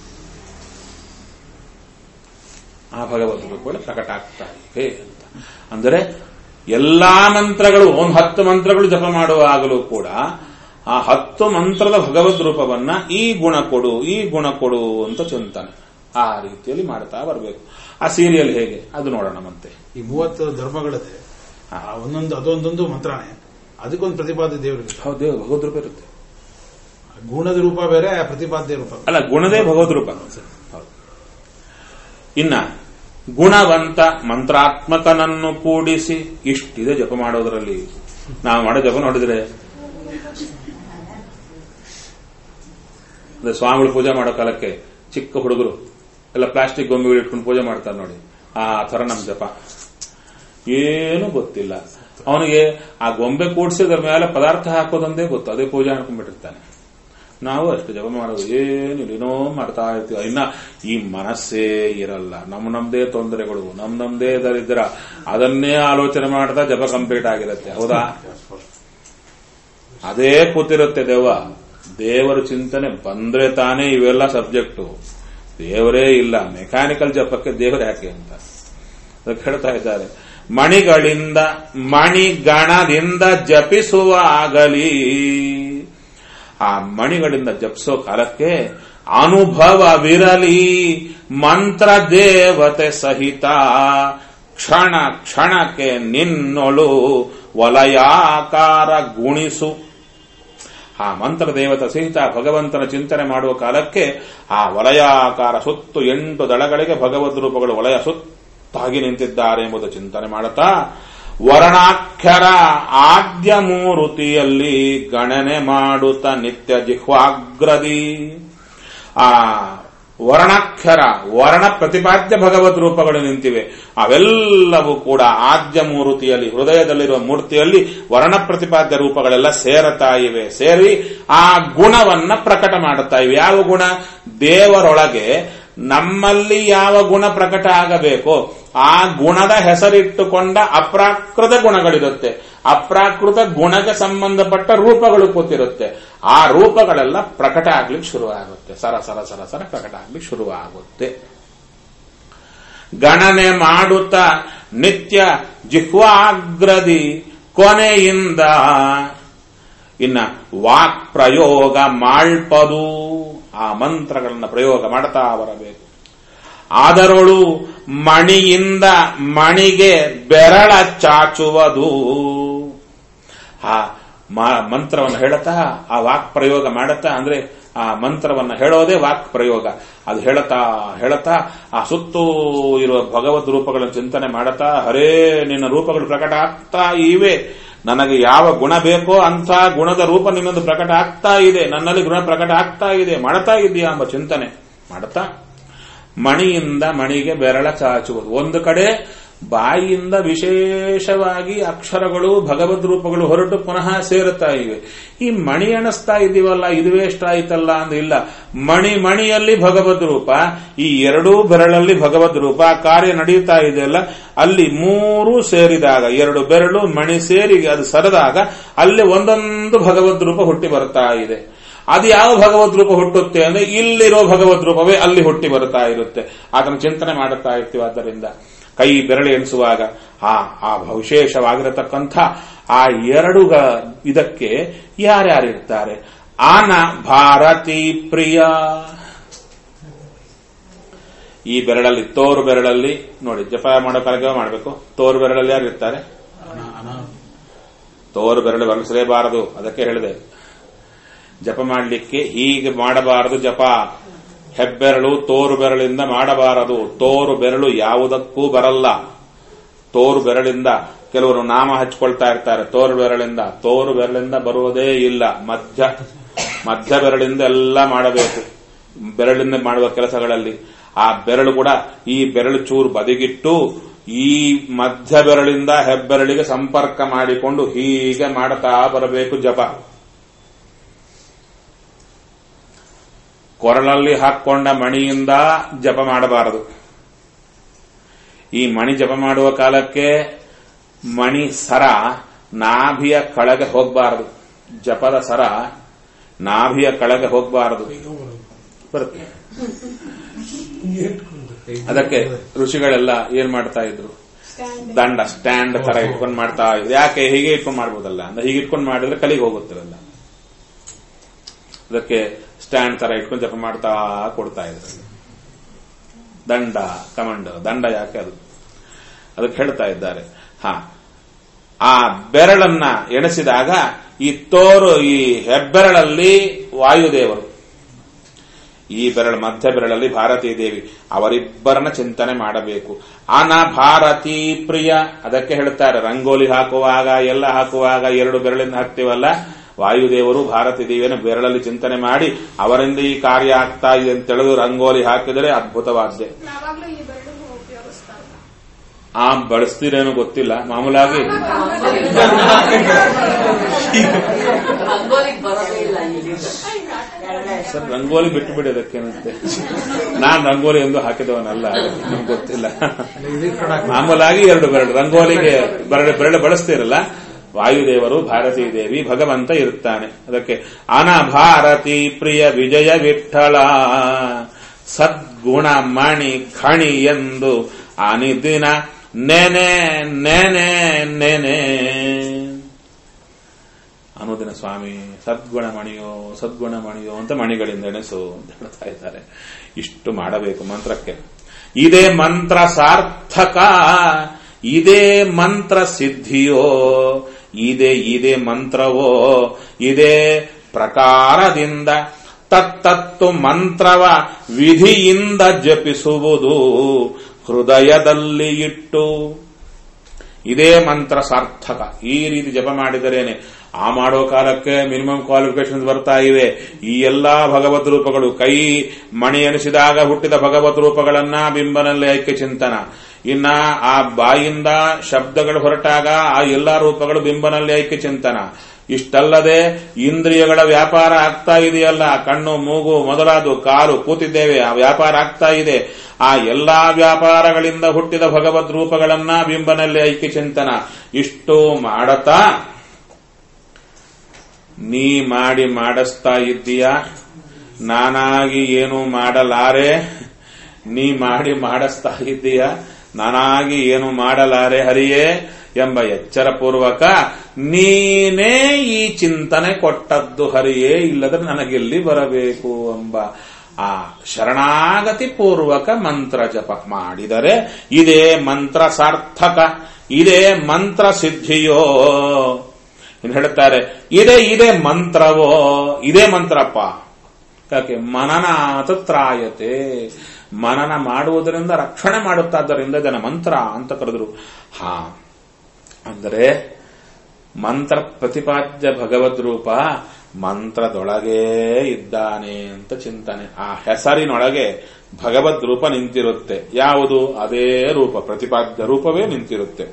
ಆ ಭಗವದ್ ರೂಪಗಳು ಪ್ರಕಟ ಆಗ್ತಾ ಇವೆ ಅಂತ ಅಂದರೆ ಎಲ್ಲಾ ಮಂತ್ರಗಳು ಒಂದು ಹತ್ತು ಮಂತ್ರಗಳು ಜಪ ಮಾಡುವಾಗಲೂ ಕೂಡ ಆ ಹತ್ತು ಮಂತ್ರದ ಭಗವದ್ ರೂಪವನ್ನ ಈ ಗುಣ ಕೊಡು ಈ ಗುಣ ಕೊಡು ಅಂತ ಚಿಂತನೆ ಆ ರೀತಿಯಲ್ಲಿ ಮಾಡ್ತಾ ಬರಬೇಕು ಆ ಸೀರಿಯಲ್ ಹೇಗೆ ಅದು ನೋಡೋಣ ಮತ್ತೆ ಈ ಮೂವತ್ತು ಧರ್ಮಗಳದೆ ಆ ಒಂದೊಂದು ಅದೊಂದೊಂದು ಮಂತ್ರಾನೆ ಅದಕ್ಕೊಂದು ಪ್ರತಿಪಾದ್ಯ ದೇವರಿಗೆ ಹೌದು ಭಗವದ್ ರೂಪ ಇರುತ್ತೆ ಗುಣದ ರೂಪ ಬೇರೆ ಪ್ರತಿಪಾದ್ಯ ರೂಪ ಬೇರೆ. ಅಲ್ಲ ಗುಣದೇ ಭಗವದ್ ರೂಪ ಹೌದು. ಇನ್ನ ಗುಣವಂತ ಮಂತ್ರಾತ್ಮಕನನ್ನು ಕೂಡಿಸಿ ಇಷ್ಟಿದೆ ಜಪ ಮಾಡೋದ್ರಲ್ಲಿ ನಾವು ಮಾಡೋ ಜಪ ನೋಡಿದ್ರೆ ಅಂದ್ರೆ ಸ್ವಾಮಿಗಳು ಪೂಜೆ ಮಾಡೋ ಕಾಲಕ್ಕೆ ಚಿಕ್ಕ ಹುಡುಗರು ಎಲ್ಲ ಪ್ಲಾಸ್ಟಿಕ್ ಗೊಂಬೆಗಳು ಇಟ್ಕೊಂಡು ಪೂಜೆ ಮಾಡ್ತಾರೆ ನೋಡಿ ಆ ತರ ನಮ್ ಜಪ ಏನು ಗೊತ್ತಿಲ್ಲ ಅವನಿಗೆ ಆ ಗೊಂಬೆ ಕೂಡಿಸಿದ್ರ ಮೇಲೆ ಪದಾರ್ಥ ಹಾಕೋದೊಂದೇ ಗೊತ್ತು ಅದೇ ಪೂಜೆ ಅನ್ಕೊಂಡ್ಬಿಟ್ಟಿರ್ತಾನೆ ನಾವು ಅಷ್ಟು ಜಪ ಮಾಡೋದು ಏನಿಲ್ಲ ಏನೋ ಮಾಡ್ತಾ ಇರ್ತೀವಿ ಇನ್ನ ಈ ಮನಸ್ಸೇ ಇರಲ್ಲ ನಮ್ ನಮ್ದೇ ತೊಂದರೆಗಳು ನಮ್ ನಮ್ದೇ ದರಿದ್ರ ಅದನ್ನೇ ಆಲೋಚನೆ ಮಾಡ್ತಾ ಜಪ ಕಂಪ್ಲೀಟ್ ಆಗಿರುತ್ತೆ ಹೌದಾ ಅದೇ ಕೂತಿರುತ್ತೆ ದೇವ ದೇವರ ಚಿಂತನೆ ಬಂದ್ರೆ ತಾನೇ ಇವೆಲ್ಲ ಸಬ್ಜೆಕ್ಟು ದೇವರೇ ಇಲ್ಲ ಮೆಕ್ಯಾನಿಕಲ್ ಜಪಕ್ಕೆ ದೇವರು ಯಾಕೆ ಅಂತ ಅದಕ್ಕೆ ಹೇಳ್ತಾ ಇದ್ದಾರೆ ಮಣಿಗಳಿಂದ ಮಣಿಗಣದಿಂದ ಜಪಿಸುವ ಆಗಲಿ ಆ ಮಣಿಗಳಿಂದ ಜಪಿಸೋ ಕಾಲಕ್ಕೆ ಅನುಭವವಿರಲಿ ಮಂತ್ರ ದೇವತೆ ಸಹಿತ ಕ್ಷಣ ಕ್ಷಣಕ್ಕೆ ನಿನ್ನೊಳು ವಲಯಾಕಾರ ಗುಣಿಸು ಆ ಮಂತ್ರ ದೇವತ ಸಹಿತ ಭಗವಂತನ ಚಿಂತನೆ ಮಾಡುವ ಕಾಲಕ್ಕೆ ಆ ವಲಯಾಕಾರ ಸುತ್ತು ಎಂಟು ದಳಗಳಿಗೆ ಭಗವದ್ ರೂಪಗಳು ವಲಯ ಸುತ್ತಾಗಿ ನಿಂತಿದ್ದಾರೆ ಎಂಬುದು ಚಿಂತನೆ ಮಾಡುತ್ತಾ ವರ್ಣಾಕ್ಷರ ಆದ್ಯ ಮೂರುತಿಯಲ್ಲಿ ಗಣನೆ ಮಾಡುತ್ತ ನಿತ್ಯ ಜಿಹ್ವಾಗ್ರದಿ ಆ ವರ್ಣಾಕ್ಷರ ವರ್ಣ ಪ್ರತಿಪಾದ್ಯ ಭಗವದ್ ರೂಪಗಳು ನಿಂತಿವೆ ಅವೆಲ್ಲವೂ ಕೂಡ ಆದ್ಯ ಮೂರುತಿಯಲ್ಲಿ ಹೃದಯದಲ್ಲಿರುವ ಮೂರ್ತಿಯಲ್ಲಿ ವರ್ಣ ಪ್ರತಿಪಾದ್ಯ ರೂಪಗಳೆಲ್ಲ ಸೇರತಾ ಇವೆ ಸೇರಿ ಆ ಗುಣವನ್ನ ಪ್ರಕಟ ಮಾಡುತ್ತಾ ಇವೆ ಯಾವ ಗುಣ ದೇವರೊಳಗೆ ನಮ್ಮಲ್ಲಿ ಯಾವ ಗುಣ ಪ್ರಕಟ ಆಗಬೇಕೋ ಆ ಗುಣದ ಹೆಸರಿಟ್ಟುಕೊಂಡ ಅಪ್ರಾಕೃತ ಗುಣಗಳಿರುತ್ತೆ ಅಪ್ರಾಕೃತ ಗುಣಕ್ಕೆ ಸಂಬಂಧಪಟ್ಟ ರೂಪಗಳು ಕೂತಿರುತ್ತೆ ಆ ರೂಪಗಳೆಲ್ಲ ಪ್ರಕಟ ಆಗ್ಲಿಕ್ಕೆ ಶುರುವಾಗುತ್ತೆ ಸರ ಸರ ಸರ ಸರ ಪ್ರಕಟ ಆಗ್ಲಿಕ್ಕೆ ಶುರುವಾಗುತ್ತೆ ಗಣನೆ ಮಾಡುತ್ತ ನಿತ್ಯ ಜಿಹ್ವಾಗ್ರದಿ ಕೊನೆಯಿಂದ ಇನ್ನ ವಾಕ್ ಪ್ರಯೋಗ ಮಾಳ್ಪದು ಆ ಮಂತ್ರಗಳನ್ನ ಪ್ರಯೋಗ ಮಾಡ್ತಾ ಬರಬೇಕು ಆದರೊಳು ಮಣಿಯಿಂದ ಮಣಿಗೆ ಬೆರಳ ಚಾಚುವುದು ಆ ಮ- ಮಂತ್ರವನ್ನು ಹೇಳುತ್ತಾ ಆ ವಾಕ್ ಪ್ರಯೋಗ ಮಾಡುತ್ತಾ ಅಂದ್ರೆ ಆ ಮಂತ್ರವನ್ನ ಹೇಳೋದೇ ವಾಕ್ ಪ್ರಯೋಗ ಅದು ಹೇಳುತ್ತಾ ಹೇಳುತ್ತಾ ಆ ಸುತ್ತೂ ಇರುವ ಭಗವದ್ ರೂಪಗಳನ್ನು ಚಿಂತನೆ ಮಾಡುತ್ತಾ ಹರೇ ನಿನ್ನ ರೂಪಗಳು ಪ್ರಕಟ ಆಗ್ತಾ ಇವೆ ನನಗೆ ಯಾವ ಗುಣ ಬೇಕೋ ಅಂತ ಗುಣದ ರೂಪ ನಿನ್ನದು ಪ್ರಕಟ ಆಗ್ತಾ ಇದೆ ನನ್ನಲ್ಲಿ ಗುಣ ಪ್ರಕಟ ಆಗ್ತಾ ಇದೆ ಮಾಡ್ತಾ ಇದೆಯಾ ಎಂಬ ಚಿಂತನೆ ಮಾಡುತ್ತಾ ಮಣಿಯಿಂದ ಮಣಿಗೆ ಬೆರಳ ಚಾಚುವುದು ಒಂದು ಕಡೆ ಬಾಯಿಯಿಂದ ವಿಶೇಷವಾಗಿ ಅಕ್ಷರಗಳು ಭಗವದ್ ರೂಪಗಳು ಹೊರಟು ಪುನಃ ಸೇರುತ್ತಾ ಇವೆ ಈ ಮಣಿ ಎಣಿಸ್ತಾ ಇದೀವಲ್ಲ ಇದುವೇ ಇಷ್ಟ ಆಯ್ತಲ್ಲ ಅಂದ್ರೆ ಇಲ್ಲ ಮಣಿ ಮಣಿಯಲ್ಲಿ ಭಗವದ್ ರೂಪ ಈ ಎರಡೂ ಬೆರಳಲ್ಲಿ ಭಗವದ್ ರೂಪ ಆ ಕಾರ್ಯ ನಡೆಯುತ್ತಾ ಇದೆಯಲ್ಲ ಅಲ್ಲಿ ಮೂರು ಸೇರಿದಾಗ ಎರಡು ಬೆರಳು ಮಣಿ ಸೇರಿ ಅದು ಸರದಾಗ ಅಲ್ಲಿ ಒಂದೊಂದು ಭಗವದ್ ರೂಪ ಹುಟ್ಟಿ ಬರ್ತಾ ಇದೆ ಅದು ಯಾವ ಭಗವದ್ ರೂಪ ಹುಟ್ಟುತ್ತೆ ಅಂದ್ರೆ ಇಲ್ಲಿರೋ ಭಗವದ್ ರೂಪವೇ ಅಲ್ಲಿ ಹುಟ್ಟಿ ಬರ್ತಾ ಇರುತ್ತೆ ಅದನ್ನು ಚಿಂತನೆ ಮಾಡುತ್ತಾ ಇರ್ತೀವಿ ಆದ್ದರಿಂದ ಕೈ ಬೆರಳು ಎಣಿಸುವಾಗ ಆ ಆ ವಿಶೇಷವಾಗಿರತಕ್ಕಂಥ ಆ ಎರಡು ಗ- ಇದಕ್ಕೆ ಯಾರ್ಯಾರಿರ್ತಾರೆ ಆನ ಭಾರತಿ ಪ್ರಿಯ ಈ ಬೆರಳಲ್ಲಿ ತೋರು ಬೆರಳಲ್ಲಿ ನೋಡಿ ಜಪ ಮಾಡೋ ಕಾಲಕ್ಕೆ ಮಾಡಬೇಕು ತೋರು ಬೆರಳಲ್ಲಿ ಯಾರು ಇರ್ತಾರೆ ಅನ- ಅನ- ತೋರು ಬೆರಳು ಬಲಸಲೇಬಾರದು ಅದಕ್ಕೆ ಹೇಳಿದೆ ಜಪ ಮಾಡಲಿಕ್ಕೆ ಹೀಗೆ ಮಾಡಬಾರದು ಜಪ ಹೆಬ್ಬೆರಳು ತೋರು ಬೆರಳಿಂದ ಮಾಡಬಾರದು ತೋರು ಬೆರಳು ಯಾವುದಕ್ಕೂ ಬರಲ್ಲ ತೋರು ಬೆರಳಿಂದ ಕೆಲವರು ನಾಮ ಹಚ್ಕೊಳ್ತಾ ಇರ್ತಾರೆ ತೋರು ಬೆರಳಿಂದ ತೋರು ಬೆರಳಿಂದ ಬರುವುದೇ ಇಲ್ಲ ಮಧ್ಯ ಮಧ್ಯ ಬೆರಳಿಂದ ಎಲ್ಲ ಮಾಡಬೇಕು ಬೆರಳಿಂದ ಮಾಡುವ ಕೆಲಸಗಳಲ್ಲಿ ಆ ಬೆರಳು ಕೂಡ ಈ ಬೆರಳು ಚೂರು ಬದಿಗಿಟ್ಟು ಈ ಮಧ್ಯ ಬೆರಳಿಂದ ಹೆಬ್ಬೆರಳಿಗೆ ಸಂಪರ್ಕ ಮಾಡಿಕೊಂಡು ಹೀಗೆ ಮಾಡುತ್ತಾ ಬರಬೇಕು ಜಪ ಕೊರಳಲ್ಲಿ ಹಾಕೊಂಡ ಮಣಿಯಿಂದ ಜಪ ಮಾಡಬಾರದು ಈ ಮಣಿ ಜಪ ಮಾಡುವ ಕಾಲಕ್ಕೆ ಮಣಿ ಸರ ನಾಭಿಯ ಕೆಳಗೆ ಹೋಗಬಾರದು ಜಪದ ಸರ ನಾಭಿಯ ಕೆಳಗೆ ಹೋಗಬಾರದು ಬರುತ್ತೆ ಅದಕ್ಕೆ ಋಷಿಗಳೆಲ್ಲ ಏನ್ ಮಾಡ್ತಾ ಇದ್ರು ಸ್ಟ್ಯಾಂಡ್ ದಂಡ ಸ್ಟ್ಯಾಂಡ್ ತರ ಇಟ್ಕೊಂಡು ಮಾಡ್ತಾ ಇದ್ರು ಯಾಕೆ ಹೀಗೆ ಇಟ್ಕೊಂಡು ಮಾಡ್ಬೋದಲ್ಲ ಅಂದ್ರೆ ಹೀಗೆ ಇಟ್ಕೊಂಡು ಮಾಡಿದ್ರೆ ಕಲಿಗೆ ಹೋಗುತ್ತಿರಲ್ಲ ಅದಕ್ಕೆ ಸ್ಟ್ಯಾಂಡ್ ತರ ಇಟ್ಕೊಂಡು ಜಪ ಮಾಡ್ತಾ ಕೊಡ್ತಾ ಇದ್ರು ದಂಡ ಕಮಂಡ ದಂಡ ಯಾಕೆ ಅದು ಅದಕ್ಕೆ ಹೇಳ್ತಾ ಇದ್ದಾರೆ ಹಾ ಆ ಬೆರಳನ್ನ ಎಣಿಸಿದಾಗ ಈ ತೋರು ಈ ಹೆಬ್ಬೆರಳಲ್ಲಿ ವಾಯುದೇವರು ಈ ಬೆರಳು ಮಧ್ಯ ಬೆರಳಲ್ಲಿ ಭಾರತೀ ದೇವಿ ಅವರಿಬ್ಬರನ್ನ ಚಿಂತನೆ ಮಾಡಬೇಕು ಅನ ಭಾರತೀ ಪ್ರಿಯ ಅದಕ್ಕೆ ಹೇಳ್ತಾರೆ ರಂಗೋಲಿ ಹಾಕುವಾಗ ಎಲ್ಲ ಹಾಕುವಾಗ ಎರಡು ಬೆರಳಿಂದ ಹಾಕ್ತೀವಲ್ಲ ವಾಯುದೇವರು ಭಾರತೀ ದೇವಿಯನ್ನು ಬೆರಳಲ್ಲಿ ಚಿಂತನೆ ಮಾಡಿ ಅವರಿಂದ ಈ ಕಾರ್ಯ ಆಗ್ತಾ ಇದೆ ಅಂತ ತಿಳಿದು ರಂಗೋಲಿ ಹಾಕಿದರೆ ಅದ್ಭುತವಾದ್ದೆ ಯಾವಾಗ್ಲೂ ಈ ಬೆರಳು ಉಪಯೋಗಿಸ್ತಾ ಇಲ್ಲ ಆ ಬಳಸ್ತೀರೇನೋ ಗೊತ್ತಿಲ್ಲ ಮಾಮೂಲಾಗಿ ರಂಗೋಲಿಗೆ ಬರೋದೇ ಇಲ್ಲ ಈಗ ಎರಡನೇ ಸರ್ ರಂಗೋಲಿ ಬಿಟ್ಟು ಬಿಡಿ ಅದಕ್ಕೇನಂತೆ ನಾನ್ ರಂಗೋಲಿ ಎಂದು ಹಾಕಿದವನಲ್ಲ ನಿಮ್ಗೆ ಗೊತ್ತಿಲ್ಲ ಇದು ಇಟ್ಕೊಂಡಾಗ ಮಾಮೂಲಾಗಿ ಎರಡು ಬೆರಳು ರಂಗೋಲಿಗೆ ಬೆರಳು ಬೆರಳು ಬಳಸ್ತಿರಲ್ಲ ವಾಯುದೇವರು ಭಾರತೀ ದೇವಿ ಭಗವಂತ ಇರುತ್ತಾನೆ ಅದಕ್ಕೆ ಅನ ಭಾರತಿ ಪ್ರಿಯ ವಿಜಯ ವಿಠಲ ಸದ್ಗುಣ ಮಣಿ ಖಣಿ ಎಂದು ಅನಿದಿನ ನೆನೆ ನೆನೆ ನೆನೆ ಅನುದಿನ ಸ್ವಾಮಿ ಸದ್ಗುಣ ಮಣಿಯೋ ಸದ್ಗುಣ ಮಣಿಯೋ ಅಂತ ಮಣಿಗಳಿಂದ ಎಣಿಸು ಅಂತ ಹೇಳ್ತಾ ಇದ್ದಾರೆ ಇಷ್ಟು ಮಾಡಬೇಕು ಮಂತ್ರಕ್ಕೆ ಇದೇ ಮಂತ್ರ ಸಾರ್ಥಕ ಇದೇ ಮಂತ್ರ ಸಿದ್ಧಿಯೋ ಇದೇ ಇದೇ ಮಂತ್ರವೋ ಇದೇ ಪ್ರಕಾರದಿಂದ ತತ್ತತ್ತು ಮಂತ್ರವ ವಿಧಿಯಿಂದ ಜಪಿಸುವುದು ಹೃದಯದಲ್ಲಿ ಇಟ್ಟು ಇದೇ ಮಂತ್ರ ಸಾರ್ಥಕ ಈ ರೀತಿ ಜಪ ಮಾಡಿದರೇನೆ ಆ ಮಾಡೋ ಕಾಲಕ್ಕೆ ಮಿನಿಮಮ್ ಕ್ವಾಲಿಫಿಕೇಶನ್ ಬರ್ತಾ ಇವೆ ಈ ಎಲ್ಲಾ ಭಗವದ್ ರೂಪಗಳು ಕೈ ಮಣಿ ಎನಿಸಿದಾಗ ಹುಟ್ಟಿದ ಭಗವದ್ ರೂಪಗಳನ್ನ ಬಿಂಬನಲ್ಲಿ ಐಕ್ಯ ಚಿಂತನ ಇನ್ನ ಆ ಬಾಯಿಂದ ಶಬ್ದಗಳು ಹೊರಟಾಗ ಆ ಎಲ್ಲಾ ರೂಪಗಳು ಬಿಂಬನಲ್ಲಿ ಐಕ್ಯ ಚಿಂತನ ಇಷ್ಟಲ್ಲದೆ ಇಂದ್ರಿಯಗಳ ವ್ಯಾಪಾರ ಆಗ್ತಾ ಇದೆಯಲ್ಲ ಕಣ್ಣು ಮೂಗು ಮೊದಲಾದ ಕಾಲು ಕೂತಿದ್ದೇವೆ ಆ ವ್ಯಾಪಾರ ಆಗ್ತಾ ಇದೆ ಆ ಎಲ್ಲಾ ವ್ಯಾಪಾರಗಳಿಂದ ಹುಟ್ಟಿದ ಭಗವದ್ ರೂಪಗಳನ್ನ ಬಿಂಬನಲ್ಲಿ ಐಕ್ಯ ಚಿಂತನ ಇಷ್ಟು ಮಾಡತಾ ನೀ ಮಾಡಿ ಮಾಡಿಸ್ತಾ ಇದ್ದೀಯ ನಾನಾಗಿ ಏನು ಮಾಡಲಾರೆ ನೀ ಮಾಡಿ ಮಾಡಿಸ್ತಾ ಇದ್ದೀಯ ನಾನಾಗಿ ಏನು ಮಾಡಲಾರೆ ಹರಿಯೇ ಎಂಬ ಎಚ್ಚರ ಪೂರ್ವಕ ನೀನೇ ಈ ಚಿಂತನೆ ಕೊಟ್ಟದ್ದು ಹರಿಯೇ ಇಲ್ಲದ್ರೆ ನನಗೆಲ್ಲಿ ಬರಬೇಕು ಎಂಬ ಆ ಶರಣಾಗತಿ ಪೂರ್ವಕ ಮಂತ್ರ ಜಪ ಮಾಡಿದರೆ ಇದೇ ಮಂತ್ರ ಸಾರ್ಥಕ ಇದೇ ಮಂತ್ರ ಸಿದ್ಧಿಯೋ ಇನ್ನು ಹೇಳುತ್ತಾರೆ ಇದೇ ಇದೇ ಮಂತ್ರವೋ ಇದೇ ಮಂತ್ರಪ್ಪ ಯಾಕೆ ಮನನಾಥ ತ್ರಾಯತೆ ಮನನ ಮಾಡುವುದರಿಂದ ರಕ್ಷಣೆ ಮಾಡುತ್ತಾದ್ದರಿಂದ ಇದನ್ನ ಮಂತ್ರ ಅಂತ ಕರೆದ್ರು ಹಾ ಅಂದರೆ ಮಂತ್ರ ಪ್ರತಿಪಾದ್ಯ ಭಗವದ್ ರೂಪ ಮಂತ್ರದೊಳಗೇ ಇದ್ದಾನೆ ಅಂತ ಚಿಂತನೆ ಆ ಹೆಸರಿನೊಳಗೆ ಭಗವದ್ ರೂಪ ನಿಂತಿರುತ್ತೆ ಯಾವುದು ಅದೇ ರೂಪ ಪ್ರತಿಪಾದ್ಯ ರೂಪವೇ ನಿಂತಿರುತ್ತೆ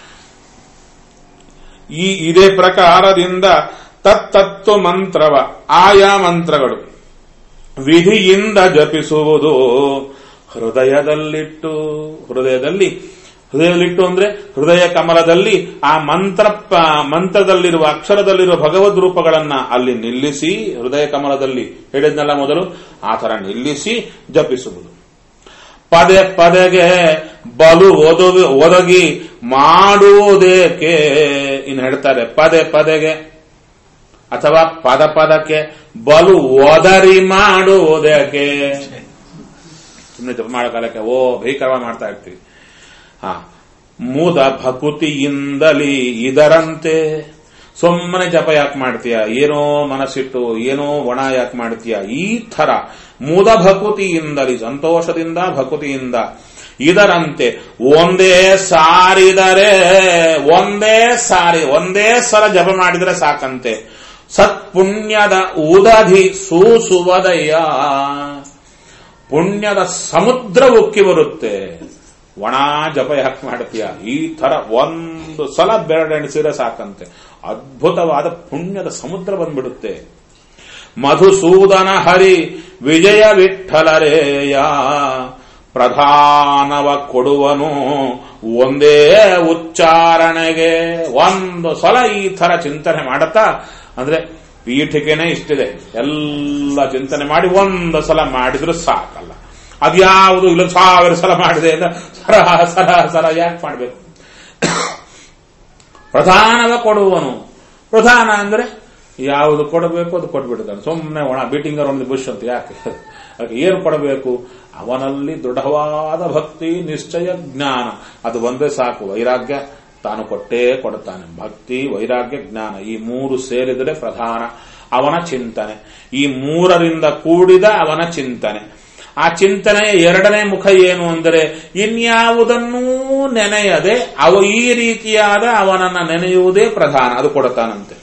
ಈ ಇದೇ ಪ್ರಕಾರದಿಂದ ತತ್ತತ್ತು ಮಂತ್ರವ ಆಯಾ ಮಂತ್ರಗಳು ವಿಧಿಯಿಂದ ಜಪಿಸುವುದು ಹೃದಯದಲ್ಲಿಟ್ಟು ಹೃದಯದಲ್ಲಿ ಹೃದಯದಲ್ಲಿಟ್ಟು ಅಂದ್ರೆ ಹೃದಯ ಕಮಲದಲ್ಲಿ ಆ ಮಂತ್ರ ಪ- ಮಂತ್ರದಲ್ಲಿರುವ ಅಕ್ಷರದಲ್ಲಿರುವ ಭಗವದ್ ರೂಪಗಳನ್ನ ಅಲ್ಲಿ ನಿಲ್ಲಿಸಿ ಹೃದಯ ಕಮಲದಲ್ಲಿ ಹೇಳಿದ್ನಲ್ಲ ಮೊದಲು ಆ ತರ ನಿಲ್ಲಿಸಿ ಜಪಿಸುವುದು ಪದೇ ಪದೆಗೆ ಬಲು ಒದಗಿ ಒದಗಿ ಮಾಡುವುದೇಕೆ ಇನ್ನು ಹೇಳ್ತಾರೆ ಪದೇ ಪದೆಗೆ ಅಥವಾ ಪದ ಪದಕ್ಕೆ ಬಲು ಒದರಿ ಮಾಡುವುದೇಕೆ ಸುಮ್ಮನೆ ಜಪ ಮಾಡೋ ಕಾಲಕ್ಕೆ ಓ ಭೀಕರವಾಗಿ ಮಾಡ್ತಾ ಇರ್ತೀವಿ ಹಾ ಮುದ ಭಕುತಿಯಿಂದಲಿ ಇದರಂತೆ ಸುಮ್ಮನೆ ಜಪ ಯಾಕೆ ಮಾಡ್ತೀಯ ಏನೋ ಮನಸ್ಸಿಟ್ಟು ಏನೋ ಒಣ ಯಾಕೆ ಮಾಡ್ತೀಯ ಈ ತರ ಮುದ ಭಕುತಿಯಿಂದಲಿ ಸಂತೋಷದಿಂದ ಭಕುತಿಯಿಂದ ಇದರಂತೆ ಒಂದೇ ಸಾರಿದರೆ ಒಂದೇ ಸಾರಿ ಒಂದೇ ಸಲ ಜಪ ಮಾಡಿದರೆ ಸಾಕಂತೆ ಸತ್ಪುಣ್ಯದ ಉದಧಿ ಸೂಸುವದಯ್ಯ ಪುಣ್ಯದ ಸಮುದ್ರ ಉಕ್ಕಿ ಬರುತ್ತೆ ಒಣ ಜಪ ಯಾಕೆ ಮಾಡ್ತೀಯ ಈ ತರ ಒಂದು ಸಲ ಬೆರಡೆಣಿಸಿದ್ರೆ ಸಾಕಂತೆ ಅದ್ಭುತವಾದ ಪುಣ್ಯದ ಸಮುದ್ರ ಬಂದ್ಬಿಡುತ್ತೆ ಮಧುಸೂದನ ಹರಿ ವಿಜಯ ವಿಠಲರೇಯ ಪ್ರಧಾನವ ಕೊಡುವನು ಒಂದೇ ಉಚ್ಚಾರಣೆಗೆ ಒಂದು ಸಲ ಈ ತರ ಚಿಂತನೆ ಮಾಡುತ್ತಾ ಅಂದ್ರೆ ಪೀಠಿಕೆನೇ ಇಷ್ಟಿದೆ ಎಲ್ಲ ಚಿಂತನೆ ಮಾಡಿ ಒಂದು ಸಲ ಮಾಡಿದ್ರು ಸಾಕಲ್ಲ ಅದ್ಯಾವುದು ಇಲ್ಲ ಸಾವಿರ ಸಲ ಮಾಡಿದೆ ಅಂತ ಸರ ಸರ ಸರ ಯಾಕೆ ಮಾಡಬೇಕು ಪ್ರಧಾನವ ಕೊಡುವನು ಪ್ರಧಾನ ಅಂದ್ರೆ ಯಾವುದು ಕೊಡಬೇಕು ಅದು ಕೊಟ್ಬಿಡ್ತಾನೆ ಸುಮ್ಮನೆ ಒಣ ಬೀಟಿಂಗರ್ ಒಂದು ಬುಷ್ ಅಂತ ಯಾಕೆ ಅದಕ್ಕೆ ಏನು ಕೊಡಬೇಕು ಅವನಲ್ಲಿ ದೃಢವಾದ ಭಕ್ತಿ ನಿಶ್ಚಯ ಜ್ಞಾನ ಅದು ಒಂದೇ ಸಾಕು ವೈರಾಗ್ಯ ತಾನು ಕೊಟ್ಟೇ ಕೊಡುತ್ತಾನೆ ಭಕ್ತಿ ವೈರಾಗ್ಯ ಜ್ಞಾನ ಈ ಮೂರು ಸೇರಿದರೆ ಪ್ರಧಾನ ಅವನ ಚಿಂತನೆ ಈ ಮೂರರಿಂದ ಕೂಡಿದ ಅವನ ಚಿಂತನೆ ಆ ಚಿಂತನೆಯ ಎರಡನೇ ಮುಖ ಏನು ಅಂದರೆ ಇನ್ಯಾವುದನ್ನೂ ನೆನೆಯದೆ ಅವ ಈ ರೀತಿಯಾದ ಅವನನ್ನ ನೆನೆಯುವುದೇ ಪ್ರಧಾನ ಅದು ಕೊಡತಾನಂತೆ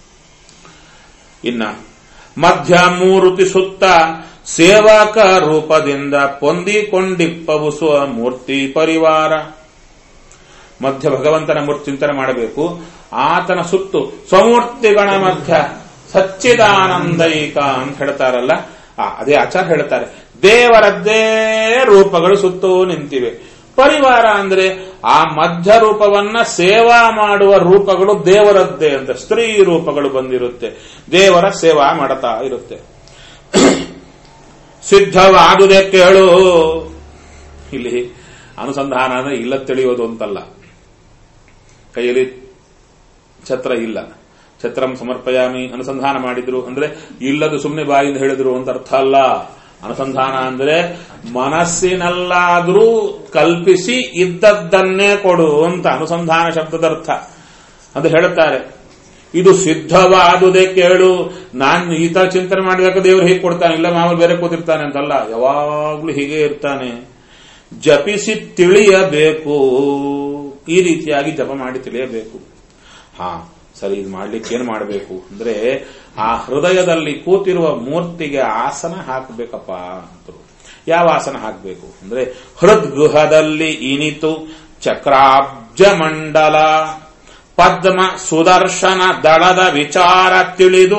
ಇನ್ನ ಮಧ್ಯ ಮೂರುತಿ ಸುತ್ತ ಸೇವಕ ರೂಪದಿಂದ ಪೊಂದಿಕೊಂಡಿಪ್ಪವುಸುವ ಮೂರ್ತಿ ಪರಿವಾರ ಮಧ್ಯ ಭಗವಂತನ ಮೂರ್ತಿ ಚಿಂತನೆ ಮಾಡಬೇಕು ಆತನ ಸುತ್ತು ಸ್ವಮೂರ್ತಿಗಳ ಮಧ್ಯ ಸಚ್ಚಿದಾನಂದೈಕ ಅಂತ ಹೇಳ್ತಾರಲ್ಲ ಆ, ಅದೇ ಆಚಾರ ಹೇಳ್ತಾರೆ ದೇವರದ್ದೇ ರೂಪಗಳು ಸುತ್ತೂ ನಿಂತಿವೆ ಪರಿವಾರ ಅಂದ್ರೆ ಆ ಮಧ್ಯ ರೂಪವನ್ನ ಸೇವಾ ಮಾಡುವ ರೂಪಗಳು ದೇವರದ್ದೇ ಅಂತ ಸ್ತ್ರೀ ರೂಪಗಳು ಬಂದಿರುತ್ತೆ ದೇವರ ಸೇವಾ ಮಾಡುತ್ತಾ ಇರುತ್ತೆ ಸಿದ್ಧವಾದುದೇ ಕೇಳು ಇಲ್ಲಿ ಅನುಸಂಧಾನ ಅಂದ್ರೆ ಇಲ್ಲ ತಿಳಿಯೋದು ಅಂತಲ್ಲ ಕೈಯಲ್ಲಿ ಛತ್ರ ಇಲ್ಲ ಛತ್ರಂ ಸಮರ್ಪಯಾಮಿ ಅನುಸಂಧಾನ ಮಾಡಿದ್ರು ಅಂದ್ರೆ ಇಲ್ಲದು ಸುಮ್ಮನೆ ಬಾಯಿಂದ ಹೇಳಿದ್ರು ಅಂತ ಅರ್ಥ ಅಲ್ಲ ಅನುಸಂಧಾನ ಅಂದ್ರೆ ಮನಸ್ಸಿನಲ್ಲಾದ್ರೂ ಕಲ್ಪಿಸಿ ಇದ್ದದ್ದನ್ನೇ ಕೊಡು ಅಂತ ಅನುಸಂಧಾನ ಶಬ್ದದ ಅರ್ಥ ಅದು ಹೇಳುತ್ತಾರೆ ಇದು ಸಿದ್ಧವಾದುದೇ ಕೇಳು ನಾನು ಈ ತರ ಚಿಂತನೆ ಮಾಡಿದಾಗ ದೇವರು ಹೀಗೆ ಕೊಡ್ತಾನೆ ಇಲ್ಲ ಮಾಮೂಲು ಬೇರೆ ಕೂತಿರ್ತಾನೆ ಅಂತಲ್ಲ ಯಾವಾಗ್ಲೂ ಹೀಗೆ ಇರ್ತಾನೆ ಜಪಿಸಿ ತಿಳಿಯಬೇಕು ಈ ರೀತಿಯಾಗಿ ಜಪ ಮಾಡಿ ತಿಳಿಯಬೇಕು ಹಾ ಸರಿ ಇದು ಮಾಡ್ಲಿಕ್ಕೆ ಏನು ಮಾಡಬೇಕು ಅಂದ್ರೆ ಆ ಹೃದಯದಲ್ಲಿ ಕೂತಿರುವ ಮೂರ್ತಿಗೆ ಆಸನ ಹಾಕಬೇಕಪ್ಪ ಅಂತರು ಯಾವ ಆಸನ ಹಾಕಬೇಕು ಅಂದ್ರೆ ಹೃದ್ಗೃಹದಲ್ಲಿ ಇನಿತು ಚಕ್ರಾಬ್ಜ ಮಂಡಲ ಪದ್ಮ ಸುದರ್ಶನ ದಳದ ವಿಚಾರ ತಿಳಿದು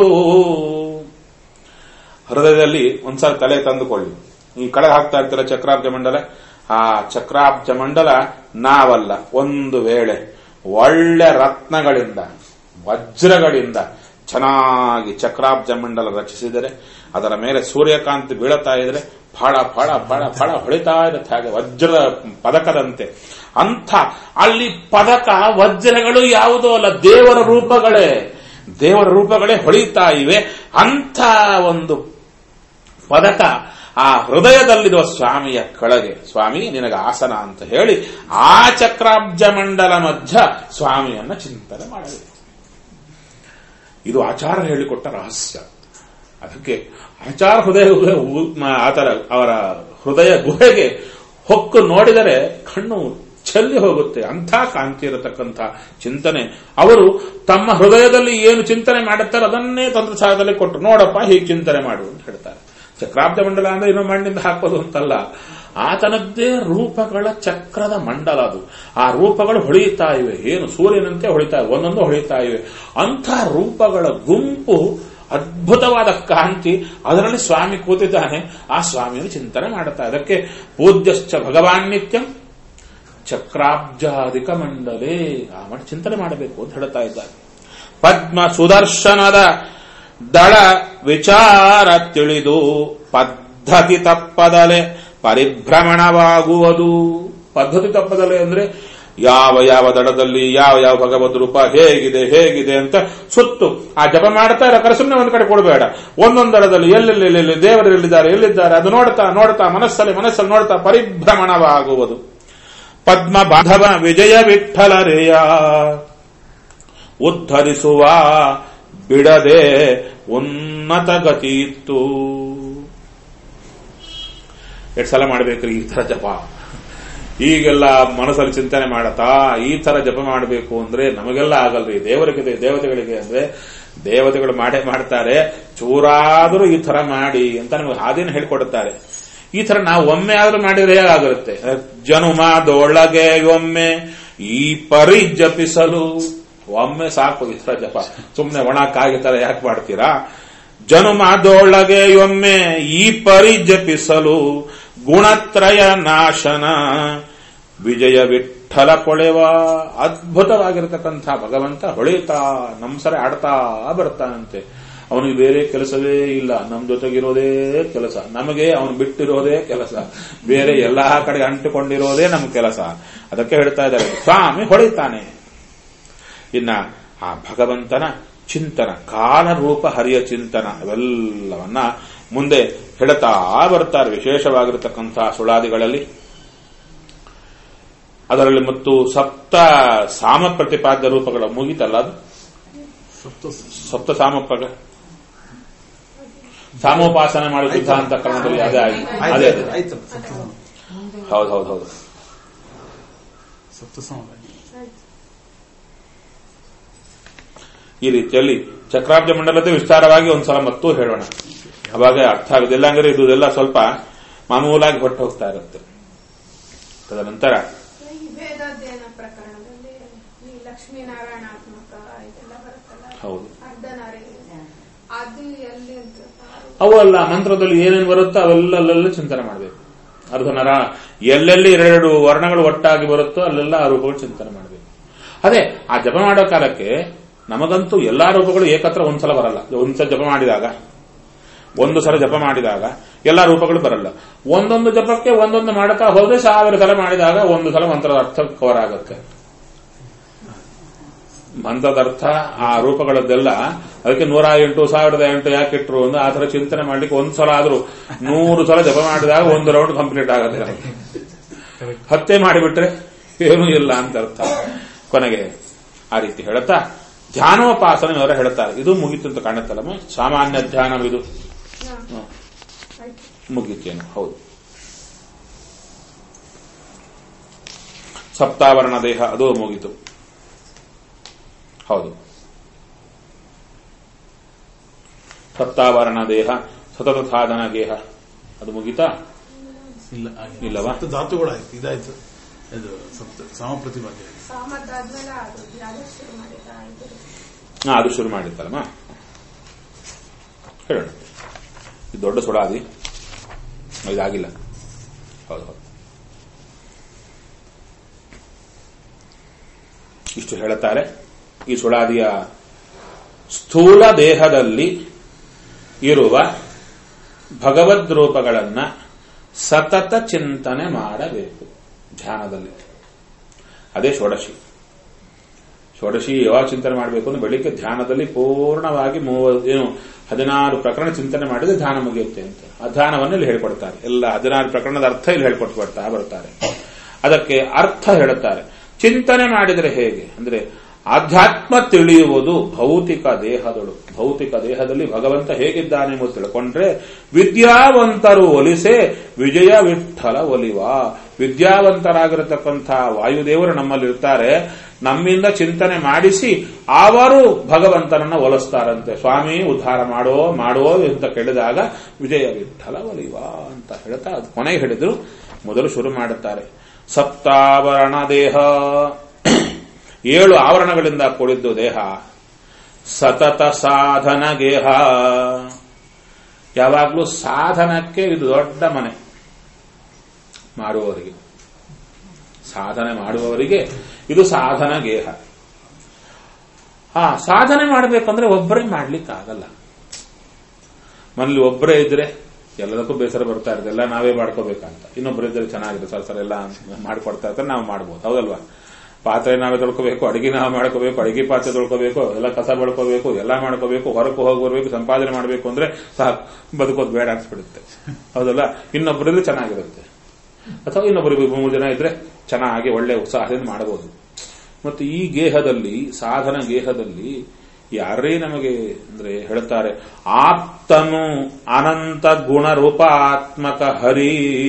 ಹೃದಯದಲ್ಲಿ ಒಂದ್ಸಲ ತಲೆ ತಂದುಕೊಳ್ಳಿ ಈ ಕಳೆಗೆ ಹಾಕ್ತಾ ಇರ್ತೀರ ಚಕ್ರಾಬ್ಜ ಮಂಡಲ ಆ ಚಕ್ರಾಬ್ಜ ಮಂಡಲ ನಾವಲ್ಲ ಒಂದು ವೇಳೆ ಒಳ್ಳೆ ರತ್ನಗಳಿಂದ ವಜ್ರಗಳಿಂದ ಚೆನ್ನಾಗಿ ಚಕ್ರಾಬ್ಜ ಮಂಡಲ ರಚಿಸಿದರೆ ಅದರ ಮೇಲೆ ಸೂರ್ಯಕಾಂತಿ ಬೀಳುತ್ತಾ ಇದ್ರೆ ಫಳ ಫಳ ಫಳ ಫಳ ಹೊಳಿತಾ ಇರುತ್ತೆ ಹಾಗೆ ವಜ್ರದ ಪದಕದಂತೆ ಅಂಥ ಅಲ್ಲಿ ಪದಕ ವಜ್ರಗಳು ಯಾವುದೋ ಅಲ್ಲ ದೇವರ ರೂಪಗಳೇ ದೇವರ ರೂಪಗಳೇ ಹೊಳಿತಾ ಇವೆ ಅಂಥ ಒಂದು ಪದಕ ಆ ಹೃದಯದಲ್ಲಿರುವ ಸ್ವಾಮಿಯ ಕೆಳಗೆ ಸ್ವಾಮಿ ನಿನಗೆ ಆಸನ ಅಂತ ಹೇಳಿ ಆ ಚಕ್ರಾಬ್ಜ ಮಂಡಲ ಮಧ್ಯ ಸ್ವಾಮಿಯನ್ನ ಚಿಂತನೆ ಮಾಡಬೇಕು ಇದು ಆಚಾರ ಹೇಳಿಕೊಟ್ಟ ರಹಸ್ಯ ಅದಕ್ಕೆ ಆಚಾರ ಹೃದಯ ಆತರ ಅವರ ಹೃದಯ ಗುಹೆಗೆ ಹೊಕ್ಕು ನೋಡಿದರೆ ಕಣ್ಣು ಚೆಲ್ಲಿ ಹೋಗುತ್ತೆ ಅಂಥ ಕಾಂತಿ ಇರತಕ್ಕಂಥ ಚಿಂತನೆ ಅವರು ತಮ್ಮ ಹೃದಯದಲ್ಲಿ ಏನು ಚಿಂತನೆ ಮಾಡುತ್ತಾರೆ ಅದನ್ನೇ ತಂತ್ರಸಾರದಲ್ಲಿ ಕೊಟ್ಟು ನೋಡಪ್ಪ ಹೀಗೆ ಚಿಂತನೆ ಮಾಡು ಅಂತ ಹೇಳ್ತಾರೆ ಚಕ್ರಾಬ್ಜ ಮಂಡಲ ಅಂದ್ರೆ ಇನ್ನೂ ಮಣ್ಣಿಂದ ಹಾಕೋದು ಅಂತಲ್ಲ ಆತನದ್ದೇ ರೂಪಗಳ ಚಕ್ರದ ಮಂಡಲ ಅದು ಆ ರೂಪಗಳು ಹೊಳೆಯುತ್ತಾ ಇವೆ ಏನು ಸೂರ್ಯನಂತೆ ಹೊಳಿತಾ ಇವೆ ಒಂದೊಂದು ಹೊಳೆಯುತ್ತಾ ಇವೆ ಅಂಥ ರೂಪಗಳ ಗುಂಪು ಅದ್ಭುತವಾದ ಕಾಂತಿ ಅದರಲ್ಲಿ ಸ್ವಾಮಿ ಕೂತಿದ್ದಾನೆ ಆ ಸ್ವಾಮಿಯನ್ನು ಚಿಂತನೆ ಮಾಡುತ್ತಾ ಅದಕ್ಕೆ ಪೂಜ್ಯಶ್ಚ ಭಗವಾನ್ ನಿತ್ಯಂ ಚಕ್ರಾಬ್ಜಾಧಿಕ ಮಂಡಲೇ ಆ ಮಾಡಿ ಚಿಂತನೆ ಮಾಡಬೇಕು ಅಂತ ಹೇಳ್ತಾ ಇದ್ದಾರೆ ಪದ್ಮ ಸುದರ್ಶನದ ದಳ ವಿಚಾರ ತಿಳಿದು ಪದ್ಧತಿ ತಪ್ಪದಲೆ ಪರಿಭ್ರಮಣವಾಗುವುದು ಪದ್ಧತಿ ತಪ್ಪದಲೆ ಅಂದ್ರೆ ಯಾವ ಯಾವ ದಡದಲ್ಲಿ ಯಾವ ಯಾವ ಭಗವದ್ ರೂಪ ಹೇಗಿದೆ ಹೇಗಿದೆ ಅಂತ ಸುತ್ತು ಆ ಜಪ ಮಾಡ್ತಾ ಇರೋ ಸುಮ್ಮನೆ ಒಂದ್ ಕಡೆ ಕೊಡಬೇಡ ಒಂದೊಂದು ದಡದಲ್ಲಿ ಎಲ್ಲೆಲ್ಲಿ ಎಲ್ಲೆಲ್ಲಿ ದೇವರು ಎಲ್ಲಿದ್ದಾರೆ ಎಲ್ಲಿದ್ದಾರೆ ಅದು ನೋಡ್ತಾ ನೋಡ್ತಾ ಮನಸ್ಸಲ್ಲಿ ಮನಸ್ಸಲ್ಲಿ ನೋಡ್ತಾ ಪರಿಭ್ರಮಣವಾಗುವುದು ಪದ್ಮ ಬಾಂಧವ ವಿಜಯ ವಿಠಲರೇಯ ಉದ್ಧರಿಸುವ ಬಿಡದೆ ಉನ್ನತ ಗತಿ ಇತ್ತು ಎಷ್ಟು ಸಲ ಮಾಡ್ಬೇಕ್ರಿ ಈ ತರ ಜಪ ಈಗೆಲ್ಲ ಮನಸ್ಸಲ್ಲಿ ಚಿಂತನೆ ಮಾಡತಾ ಈ ತರ ಜಪ ಮಾಡಬೇಕು ಅಂದ್ರೆ ನಮಗೆಲ್ಲ ಆಗಲ್ರಿ ದೇವರಿಗೆ ದೇವತೆಗಳಿಗೆ ಅಂದ್ರೆ ದೇವತೆಗಳು ಮಾಡೇ ಮಾಡ್ತಾರೆ ಚೂರಾದರೂ ಈ ತರ ಮಾಡಿ ಅಂತ ನಮಗೆ ಹಾದಿನ ಹೇಳ್ಕೊಡುತ್ತಾರೆ ಈ ತರ ನಾವು ಒಮ್ಮೆ ಆದ್ರೂ ಮಾಡಿದ್ರೆ ಹೇಗಾಗುತ್ತೆ ಜನುಮದೊಳಗೆ ಒಮ್ಮೆ ಈ ಪರಿ ಜಪಿಸಲು ಒಮ್ಮೆ ಸಾಕು ಈ ತರ ಜಪ ಸುಮ್ಮನೆ ಒಣ ಕಾಗಿ ತರ ಯಾಕೆ ಮಾಡ್ತೀರಾ ಜನುಮದೊಳಗೆ ಒಮ್ಮೆ ಈ ಪರಿ ಜಪಿಸಲು ಗುಣತ್ರಯ ನಾಶನ ವಿಜಯ ವಿಠಲ ಕೊಳೆವ ಅದ್ಭುತವಾಗಿರತಕ್ಕಂಥ ಭಗವಂತ ಹೊಳೆಯುತ್ತಾ ನಮ್ ಸರಿ ಆಡ್ತಾ ಬರ್ತಾನಂತೆ ಅವನಿಗೆ ಬೇರೆ ಕೆಲಸವೇ ಇಲ್ಲ ನಮ್ ಜೊತೆಗಿರೋದೇ ಕೆಲಸ ನಮಗೆ ಅವನು ಬಿಟ್ಟಿರೋದೇ ಕೆಲಸ ಬೇರೆ ಎಲ್ಲಾ ಕಡೆ ಅಂಟಿಕೊಂಡಿರೋದೇ ನಮ್ ಕೆಲಸ ಅದಕ್ಕೆ ಹೇಳ್ತಾ ಇದ್ದಾರೆ ಸ್ವಾಮಿ ಹೊಳಿತಾನೆ ಇನ್ನ ಆ ಭಗವಂತನ ಚಿಂತನ ಕಾಲರೂಪ ಹರಿಯ ಚಿಂತನ ಅವೆಲ್ಲವನ್ನ ಮುಂದೆ ಹೇಳ್ತಾ ಬರ್ತಾರೆ ವಿಶೇಷವಾಗಿರತಕ್ಕಂತಹ ಸುಳಾದಿಗಳಲ್ಲಿ ಅದರಲ್ಲಿ ಮತ್ತು ಸಪ್ತ ಸಾಮ ಪ್ರತಿಪಾದ್ಯ ರೂಪಗಳ ಮುಗಿತಲ್ಲ ಅದು ಸಪ್ತ ಸಪ್ತ ಸಾಮಪ್ಪಗ ಸಾಮೋಪಾಸನೆ ಮಾಡುವ ಸಿದ್ಧಾಂತ ಕ್ರಮದಲ್ಲಿ ಅದೇ ಆಯ್ತು ಅದೇ ಆಯ್ತು ಅದೇ ಆಯ್ತಲ್ಲ ಸಪ್ತ ಸಮ ಹೌದು ಹೌದು ಹೌದು ಸಪ್ತ ಸಮ ಈ ರೀತಿಯಲ್ಲಿ ಚಕ್ರಾಬ್ಜ ಮಂಡಲದ ವಿಸ್ತಾರವಾಗಿ ಒಂದ್ಸಲ ಮತ್ತೂ ಹೇಳೋಣ ಅವಾಗ ಅರ್ಥ ಆಗುದಿಲ್ಲ ಅಂದ್ರೆ ಇದೆಲ್ಲ ಸ್ವಲ್ಪ ಮಾಮೂಲಾಗಿ ಹೊಟ್ಟು ಹೋಗ್ತಾ ಇರುತ್ತೆ ತದನಂತರ ಈ ವೇದಾಧ್ಯಯನ ಪ್ರಕರಣದಲ್ಲಿ ಈ ಲಕ್ಷ್ಮೀನಾರಾಯಣಾತ್ಮಕ ಇದೆಲ್ಲ ಬರುತ್ತಲ್ಲ ಹೌದು ಅರ್ಧನಾರಿ ಅದು ಎಲ್ಲಿ ಅಂತ ಅವು ಅಲ್ಲ ಮಂತ್ರದಲ್ಲಿ ಏನೇನು ಬರುತ್ತೋ ಅವೆಲ್ಲ ಅಲ್ಲೆಲ್ಲ ಚಿಂತನೆ ಮಾಡಬೇಕು ಅರ್ಧನರ ಎಲ್ಲೆಲ್ಲಿ ಎರಡೆರಡು ವರ್ಣಗಳು ಒಟ್ಟಾಗಿ ಬರುತ್ತೋ ಅಲ್ಲೆಲ್ಲ ಆ ರೂಪಗಳು ಚಿಂತನೆ ಮಾಡಬೇಕು ಅದೇ ಆ ಜಪ ಮಾಡೋ ಕಾಲಕ್ಕೆ ನಮಗಂತೂ ಎಲ್ಲಾ ರೂಪಗಳು ಏಕತ್ರ ಒಂದ್ಸಲ ಬರಲ್ಲ ಒಂದ್ಸಲ ಜಪ ಮಾಡಿದಾಗ ಒಂದು ಸಲ ಜಪ ಮಾಡಿದಾಗ ಎಲ್ಲಾ ರೂಪಗಳು ಬರಲ್ಲ ಒಂದೊಂದು ಜಪಕ್ಕೆ ಒಂದೊಂದು ಮಾಡ್ತಾ ಹೋದ್ರೆ ಸಾವಿರ ಸಲ ಮಾಡಿದಾಗ ಒಂದು ಸಲ ಮಂತ್ರದ ಅರ್ಥ ಕವರ್ ಆಗುತ್ತೆ ಮಂತ್ರದ ಅರ್ಥ ಆ ರೂಪಗಳದ್ದೆಲ್ಲ ಅದಕ್ಕೆ ನೂರ ಎಂಟು ಸಾವಿರದ ಎಂಟು ಯಾಕೆ ಇಟ್ರು ಅಂದ್ರೆ ಆ ತರ ಚಿಂತನೆ ಮಾಡ್ಲಿಕ್ಕೆ ಒಂದ್ ಸಲ ಆದ್ರೂ ನೂರು ಸಲ ಜಪ ಮಾಡಿದಾಗ ಒಂದು ರೌಂಡ್ ಕಂಪ್ಲೀಟ್ ಆಗುತ್ತೆ ನಮಗೆ ಹತ್ತೆ ಮಾಡಿಬಿಟ್ರೆ ಏನೂ ಇಲ್ಲ ಅಂತ ಅರ್ಥ ಕೊನೆಗೆ ಆ ರೀತಿ ಹೇಳುತ್ತಾ ಧ್ಯಾನೋಪಾಸನೆ ಅವರ ಹೇಳ್ತಾರೆ ಇದು ಮುಗೀತು ಅಂತ ಕಾಣುತ್ತಲ್ಲಮ್ಮ ಸಾಮಾನ್ಯ ಧ್ಯಾನವಿದು ಹಾ, ಹ್ಮ್. ಆಯ್ತು ಮುಗೀತೇನು ಹೌದು ಸಪ್ತಾವರಣ ದೇಹ ಅದು ಮುಗೀತು ಹೌದು ಸಪ್ತಾವರಣ ದೇಹ ಸತತ ಸಾಧನ ದೇಹ ಅದು ಮುಗೀತಾ ಇಲ್ಲ ಆಗಿಲ್ಲ. ಇಲ್ಲವಾ? ಸಪ್ತ ಧಾತುಗಳಾಯ್ತು ಇದಾಯ್ತು ಇದು ಸಪ್ತ ಸಮ ಪ್ರತಿಪಾದ್ಯ ಸಾಮದ್ದಾದ್ಮೇಲೆ ಅದು ಧ್ಯಾನ ಶುರು ಮಾಡಿದ ಇದು ಹಾ ಅದು ಶುರು ಮಾಡಿತ್ತಲ್ಲಮ್ಮ ಹೇಳೋಣ ಇದು ದೊಡ್ಡ ಸುಡಾದಿ ಇದಾಗಿಲ್ಲ ಹೌದು ಹೌದು ಇಷ್ಟು ಹೇಳುತ್ತಾರೆ ಈ ಸುಳಾದಿಯ ಸ್ಥೂಲ ದೇಹದಲ್ಲಿ ಇರುವ ಭಗವದ್ ರೂಪಗಳನ್ನ ಸತತ ಚಿಂತನೆ ಮಾಡಬೇಕು ಧ್ಯಾನದಲ್ಲಿ ಅದೇ ಷೋಡಶಿ ಷೋಡಶಿ ಯಾವಾಗ ಚಿಂತನೆ ಮಾಡಬೇಕು ಅಂದ್ರೆ ಬೆಳಿಗ್ಗೆ ಧ್ಯಾನದಲ್ಲಿ ಪೂರ್ಣವಾಗಿ ಮೂವ ಏನು ಹದಿನಾರು ಪ್ರಕರಣ ಚಿಂತನೆ ಮಾಡಿದ್ರೆ ಧ್ಯಾನ ಮುಗಿಯುತ್ತೆ ಅಂತ ಆ ಧ್ಯಾನವನ್ನು ಇಲ್ಲಿ ಹೇಳ್ಕೊಡ್ತಾರೆ ಎಲ್ಲ ಹದಿನಾರು ಪ್ರಕರಣದ ಅರ್ಥ ಇಲ್ಲಿ ಹೇಳ್ಕೊಟ್ಟು ಬರ್ತಾ ಬರ್ತಾರೆ ಅದಕ್ಕೆ ಅರ್ಥ ಹೇಳುತ್ತಾರೆ ಚಿಂತನೆ ಮಾಡಿದರೆ ಹೇಗೆ ಅಂದ್ರೆ ಆಧ್ಯಾತ್ಮ ತಿಳಿಯುವುದು ಭೌತಿಕ ದೇಹದಳು ಭೌತಿಕ ದೇಹದಲ್ಲಿ ಭಗವಂತ ಹೇಗಿದ್ದಾನೆ ಎಂಬುದು ತಿಳ್ಕೊಂಡ್ರೆ ವಿದ್ಯಾವಂತರು ಒಲಿಸೆ ವಿಜಯ ವಿಠಲ ಒಲಿವ ವಿದ್ಯಾವಂತರಾಗಿರತಕ್ಕಂಥ ವಾಯುದೇವರು ನಮ್ಮಲ್ಲಿರ್ತಾರೆ ನಮ್ಮಿಂದ ಚಿಂತನೆ ಮಾಡಿಸಿ ಅವರು ಭಗವಂತನನ್ನ ಒಲಿಸ್ತಾರಂತೆ ಸ್ವಾಮಿ ಉದ್ಧಾರ ಮಾಡೋ ಮಾಡೋ ಅಂತ ಕೇಳಿದಾಗ ವಿಜಯ ವಿಠಲ ಒಲಿವ ಅಂತ ಹೇಳ್ತಾ ಅದು ಕೊನೆಗೆ ಹೇಳಿದ್ರು ಮೊದಲು ಶುರು ಮಾಡುತ್ತಾರೆ ಸಪ್ತಾವರಣ ದೇಹ ಏಳು ಆವರಣಗಳಿಂದ ಕೂಡಿದ್ದು ದೇಹ ಸತತ ಸಾಧನ ಗೇಹ ಯಾವಾಗಲೂ ಸಾಧನಕ್ಕೆ ಇದು ದೊಡ್ಡ ಮನೆ ಮಾಡುವವರಿಗೆ ಸಾಧನೆ ಮಾಡುವವರಿಗೆ ಇದು ಸಾಧನ ಗೇಹ ಹಾ ಸಾಧನೆ ಮಾಡಬೇಕಂದ್ರೆ ಒಬ್ಬರೇ ಮಾಡ್ಲಿಕ್ಕಾಗಲ್ಲ ಮನೇಲಿ ಒಬ್ಬರೇ ಇದ್ರೆ ಎಲ್ಲದಕ್ಕೂ ಬೇಸರ ಬರ್ತಾ ಇರುತ್ತೆ ಎಲ್ಲ ನಾವೇ ಮಾಡ್ಕೋಬೇಕಂತ ಇನ್ನೊಬ್ಬರು ಇದ್ರೆ ಚೆನ್ನಾಗಿದೆ ಸರ್ ಸರ್ ಎಲ್ಲ ಮಾಡ್ಕೊಡ್ತಾ ಇರ್ತಾರೆ ನಾವು ಮಾಡ್ಬೋದು ಹೌದಲ್ವಾ ಪಾತ್ರೆ ನಾವೇ ತೊಳ್ಕೋಬೇಕು ಅಡಿಗೆ ನಾವು ಮಾಡ್ಕೋಬೇಕು ಅಡಿಗೆ ಪಾತ್ರೆ ತೊಳ್ಕೋಬೇಕು ಎಲ್ಲ ಕಸ ಬಳ್ಕೋಬೇಕು ಎಲ್ಲ ಮಾಡ್ಕೋಬೇಕು ಹೊರಕ್ಕೆ ಹೋಗಿ ಬರ್ಬೇಕು ಸಂಪಾದನೆ ಮಾಡಬೇಕು ಅಂದ್ರೆ ಸಾಕು ಬದುಕೋದು ಬೇಡ ಅನ್ಸ್ಬಿಡುತ್ತೆ ಹೌದಲ್ಲ ಇನ್ನೊಬ್ಬರಲ್ಲಿ ಚೆನ್ನಾಗಿರುತ್ತೆ ಅಥವಾ ಇನ್ನೊಬ್ಬರಿಗೆ ಮೂರು ಜನ ಇದ್ರೆ ಚೆನ್ನಾಗಿ ಒಳ್ಳೆ ಉತ್ಸಾಹದಿಂದ ಮಾಡಬಹುದು ಮತ್ತು ಈ ಗೇಹದಲ್ಲಿ ಸಾಧನ ಗೇಹದಲ್ಲಿ ಯಾರೇ ನಮಗೆ ಅಂದ್ರೆ ಹೇಳ್ತಾರೆ ಆಪ್ತನು ಅನಂತ ಗುಣರೂಪಾತ್ಮಕ ಹರಿ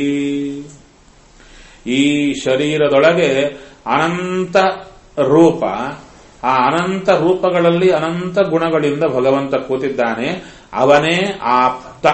ಈ ಶರೀರದೊಳಗೆ ಅನಂತ ರೂಪ ಆ ಅನಂತ ರೂಪಗಳಲ್ಲಿ ಅನಂತ ಗುಣಗಳಿಂದ ಭಗವಂತ ಕೂತಿದ್ದಾನೆ ಅವನೇ ಆಪ್ತ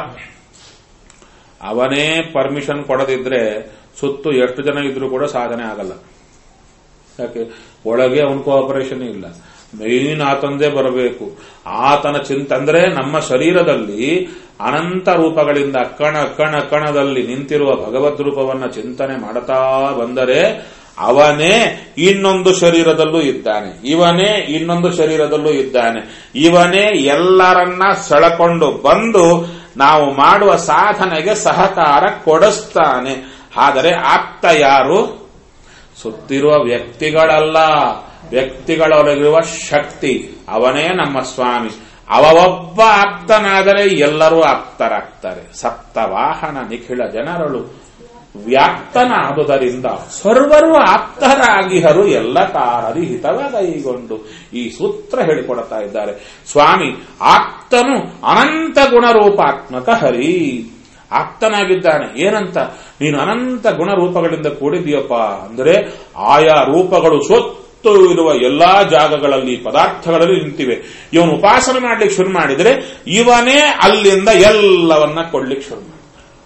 ಅವನೇ ಪರ್ಮಿಷನ್ ಕೊಡದಿದ್ರೆ ಸುತ್ತು ಎಷ್ಟು ಜನ ಇದ್ರೂ ಕೂಡ ಸಾಧನೆ ಆಗಲ್ಲ ಯಾಕೆ ಒಳಗೆ ಅವನ ಕೋಆಪರೇಷನ್ ಇಲ್ಲ ಮೇನ್ ಆತಂದೇ ಬರಬೇಕು ಆತನ ಚಿಂತೆ ಅಂದ್ರೆ ನಮ್ಮ ಶರೀರದಲ್ಲಿ ಅನಂತ ರೂಪಗಳಿಂದ ಕಣ ಕಣ ಕಣದಲ್ಲಿ ನಿಂತಿರುವ ಭಗವದ್ ರೂಪವನ್ನ ಚಿಂತನೆ ಮಾಡುತ್ತಾ ಬಂದರೆ ಅವನೇ ಇನ್ನೊಂದು ಶರೀರದಲ್ಲೂ ಇದ್ದಾನೆ ಇವನೇ ಇನ್ನೊಂದು ಶರೀರದಲ್ಲೂ ಇದ್ದಾನೆ ಇವನೇ ಎಲ್ಲರನ್ನ ಸೆಳಕೊಂಡು ಬಂದು ನಾವು ಮಾಡುವ ಸಾಧನೆಗೆ ಸಹಕಾರ ಕೊಡಿಸ್ತಾನೆ ಆದರೆ ಆಪ್ತ ಯಾರು ಸುತ್ತಿರುವ ವ್ಯಕ್ತಿಗಳಲ್ಲ ವ್ಯಕ್ತಿಗಳೊಳಗಿರುವ ಶಕ್ತಿ ಅವನೇ ನಮ್ಮ ಸ್ವಾಮಿ ಅವ ಒಬ್ಬ ಆಪ್ತನಾದರೆ ಎಲ್ಲರೂ ಆಪ್ತರಾಗ್ತಾರೆ ಸಪ್ತವಾಹನ ನಿಖಿಳ ಜನರಳು ವ್ಯಾಪ್ತನಾದುದರಿಂದ ಸರ್ವರು ಆಪ್ತರಾಗಿಹರು ಎಲ್ಲ ಕಾರದಿ ಹಿತವಗೈಗೊಂಡು ಈ ಸೂತ್ರ ಹೇಳಿಕೊಡ್ತಾ ಇದ್ದಾರೆ ಸ್ವಾಮಿ ಆಪ್ತನು ಅನಂತ ಗುಣರೂಪಾತ್ಮಕ ಹರಿ ಆಪ್ತನಾಗಿದ್ದಾನೆ ಏನಂತ ನೀನು ಅನಂತ ಗುಣರೂಪಗಳಿಂದ ಕೂಡಿದೀಯಪ್ಪ ಅಂದರೆ ಆಯಾ ರೂಪಗಳು ಸ್ವತ್ತು ಇರುವ ಎಲ್ಲಾ ಜಾಗಗಳಲ್ಲಿ ಪದಾರ್ಥಗಳಲ್ಲಿ ನಿಂತಿವೆ ಇವನು ಉಪಾಸನೆ ಮಾಡ್ಲಿಕ್ಕೆ ಶುರು ಮಾಡಿದರೆ ಇವನೇ ಅಲ್ಲಿಂದ ಎಲ್ಲವನ್ನ ಕೊಡ್ಲಿಕ್ಕೆ ಶುರು ಮಾಡಿದ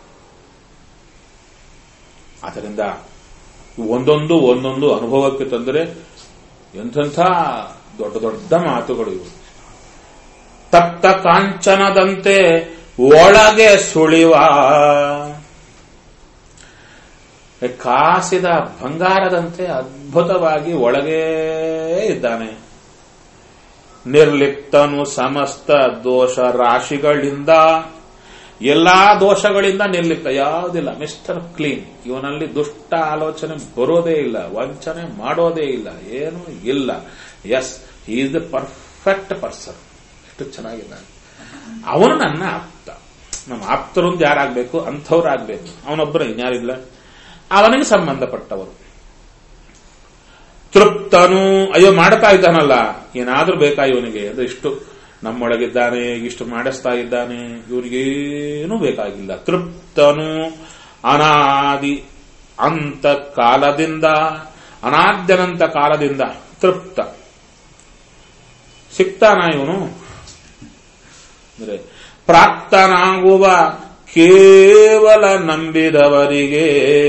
ಆದ್ದರಿಂದ ಒಂದೊಂದು ಒಂದೊಂದು ಅನುಭವಕ್ಕೆ ತಂದರೆ ಎಂಥೆಂಥ ದೊಡ್ಡ ದೊಡ್ಡ ಮಾತುಗಳು ಇವು ತಪ್ತ ಕಾಂಚನದಂತೆ ಒಳಗೆ ಸುಳಿವ ಕಾಸಿದ ಬಂಗಾರದಂತೆ ಅದ್ಭುತವಾಗಿ ಒಳಗೇ ಇದ್ದಾನೆ ನಿರ್ಲಿಪ್ತನು ಸಮಸ್ತ ದೋಷ ರಾಶಿಗಳಿಂದ ಎಲ್ಲಾ ದೋಷಗಳಿಂದ ನಿರ್ಲಿಪ್ತ ಯಾವುದಿಲ್ಲ ಮಿಸ್ಟರ್ ಕ್ಲೀನ್ ಇವನಲ್ಲಿ ದುಷ್ಟ ಆಲೋಚನೆ ಬರೋದೇ ಇಲ್ಲ ವಂಚನೆ ಮಾಡೋದೇ ಇಲ್ಲ ಏನೂ ಇಲ್ಲ yes he is the perfect person ಎಷ್ಟು ಚೆನ್ನಾಗಿದ್ದಾನೆ ಅವನು ನನ್ನ ಆಪ್ತ ನಮ್ಮ ಆಪ್ತರೊಂದು ಯಾರಾಗಬೇಕು ಅಂಥವ್ರಾಗಬೇಕು ಅವನೊಬ್ಬರು ಇನ್ಯಾರಿಲ್ಲ ಅವನಿಗೆ ಸಂಬಂಧಪಟ್ಟವರು ತೃಪ್ತನು ಅಯ್ಯೋ ಮಾಡ್ತಾ ಇದ್ದಾನಲ್ಲ ಏನಾದ್ರೂ ಬೇಕಾ ಇವನಿಗೆ ಅಂದ್ರೆ ಇಷ್ಟು ನಮ್ಮೊಳಗಿದ್ದಾನೆ ಇಷ್ಟು ಮಾಡಿಸ್ತಾ ಇದ್ದಾನೆ ಇವನಿಗೇನೂ ಬೇಕಾಗಿಲ್ಲ ತೃಪ್ತನು ಅನಾದಿ ಅಂತ ಕಾಲದಿಂದ ಅನಾದ್ಯನಂತ ಕಾಲದಿಂದ ತೃಪ್ತ ಸಿಗ್ತಾನ ಇವನು ಅಂದ್ರೆ ಪ್ರಾಪ್ತನಾಗುವ ಕೇವಲ ನಂಬಿದವರಿಗೆ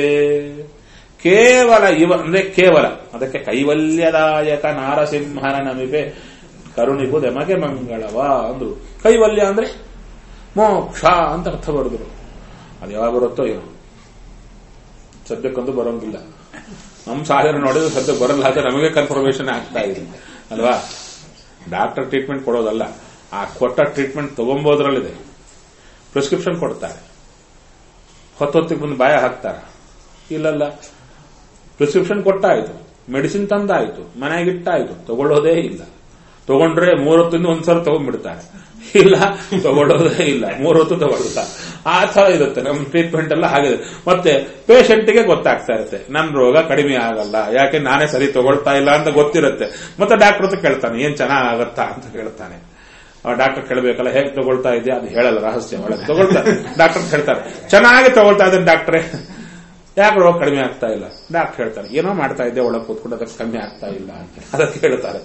ಕೇವಲ ಇವ ಅಂದ್ರೆ ಕೇವಲ ಅದಕ್ಕೆ ಕೈವಲ್ಯದಾಯಕ ನಾರಸಿಂಹನ ನಮಿಪೆ ಕರುಣಿಪು ದೆಮಗೆ ಮಂಗಳವ ಅಂದ್ರು ಕೈವಲ್ಯ ಅಂದ್ರೆ ಮೋಕ್ಷ ಅಂತ ಅರ್ಥ ಬರೆದ್ರು ಅದು ಯಾವಾಗ ಬರುತ್ತೋ ಏನು ಸದ್ಯಕ್ಕಂತೂ ಬರೋಂಗಿಲ್ಲ ನಮ್ಮ ಸಾಧನೆ ನೋಡಿದ್ರೆ ಸದ್ಯ ಬರಲ್ಲ ಅಂತ ನಮಗೆ ಕನ್ಫರ್ಮೇಶನ್ ಆಗ್ತಾ ಇದೆ ಅಲ್ವಾ ಡಾಕ್ಟರ್ ಟ್ರೀಟ್ಮೆಂಟ್ ಕೊಡೋದಲ್ಲ ಆ ಕೊಟ್ಟ ಟ್ರೀಟ್ಮೆಂಟ್ ತಗೊಂಬೋದ್ರಲ್ಲಿದೆ ಪ್ರಿಸ್ಕ್ರಿಪ್ಷನ್ ಕೊಡ್ತಾರೆ ಹೊತ್ತೊತ್ತಿಗೆ ಬಂದು ಬಾಯ ಹಾಕ್ತಾರ ಇಲ್ಲಲ್ಲ ಪ್ರಿಸ್ಕ್ರಿಪ್ಷನ್ ಕೊಟ್ಟಾಯ್ತು ಮೆಡಿಸಿನ್ ತಂದಾಯ್ತು ಮನೆಯಾಗಿಟ್ಟಾಯ್ತು ತಗೊಳ್ಳೋದೇ ಇಲ್ಲ ತಗೊಂಡ್ರೆ ಮೂರೊತ್ತಿಂದ ಒಂದ್ಸಲ ತಗೊಂಡ್ಬಿಡ್ತಾರೆ ಇಲ್ಲ ತಗೊಳ್ಳೋದೇ ಇಲ್ಲ ಮೂರೊತ್ತು ತಗೊಳ್ತಾರೆ ಆ ತರ ಇರುತ್ತೆ ನಮ್ಮ ಟ್ರೀಟ್ಮೆಂಟ್ ಎಲ್ಲ ಹಾಗೆ ಮತ್ತೆ ಪೇಷಂಟ್ಗೆ ಗೊತ್ತಾಗ್ತಾ ಇರುತ್ತೆ ನನ್ನ ರೋಗ ಕಡಿಮೆ ಆಗಲ್ಲ ಯಾಕೆ ನಾನೇ ಸರಿ ತಗೊಳ್ತಾ ಇಲ್ಲ ಅಂತ ಗೊತ್ತಿರುತ್ತೆ ಮತ್ತೆ ಡಾಕ್ಟರ್ ಹತ್ರ ಕೇಳ್ತಾನೆ ಏನ್ ಚೆನ್ನಾಗತ್ತಾ ಅಂತ ಕೇಳ್ತಾನೆ ಡಾಕ್ಟರ್ ಕೇಳಬೇಕಲ್ಲ ಹೇಗೆ ತಗೊಳ್ತಾ ಇದೆಯಾ ಅದು ಹೇಳಲ್ಲ ರಹಸ್ಯ ಒಳಗೆ ತಗೊಳ್ತಾರೆ ಡಾಕ್ಟರ್ ಹೇಳ್ತಾರೆ ಚೆನ್ನಾಗಿ ತಗೊಳ್ತಾ ಇದ್ದೇನೆ ಡಾಕ್ಟ್ರೆ ಯಾಕೆ ರೋಗ ಕಡಿಮೆ ಆಗ್ತಾ ಇಲ್ಲ ಡಾಕ್ಟರ್ ಹೇಳ್ತಾರೆ ಏನೋ ಮಾಡ್ತಾ ಇದ್ದೆ ಒಳಗೆ ಕೂತ್ಕೊಂಡು ಅದಕ್ಕೆ ಕಮ್ಮಿ ಆಗ್ತಾ ಇಲ್ಲ ಅಂತ ಅದಕ್ಕೆ ಹೇಳ್ತಾರೆ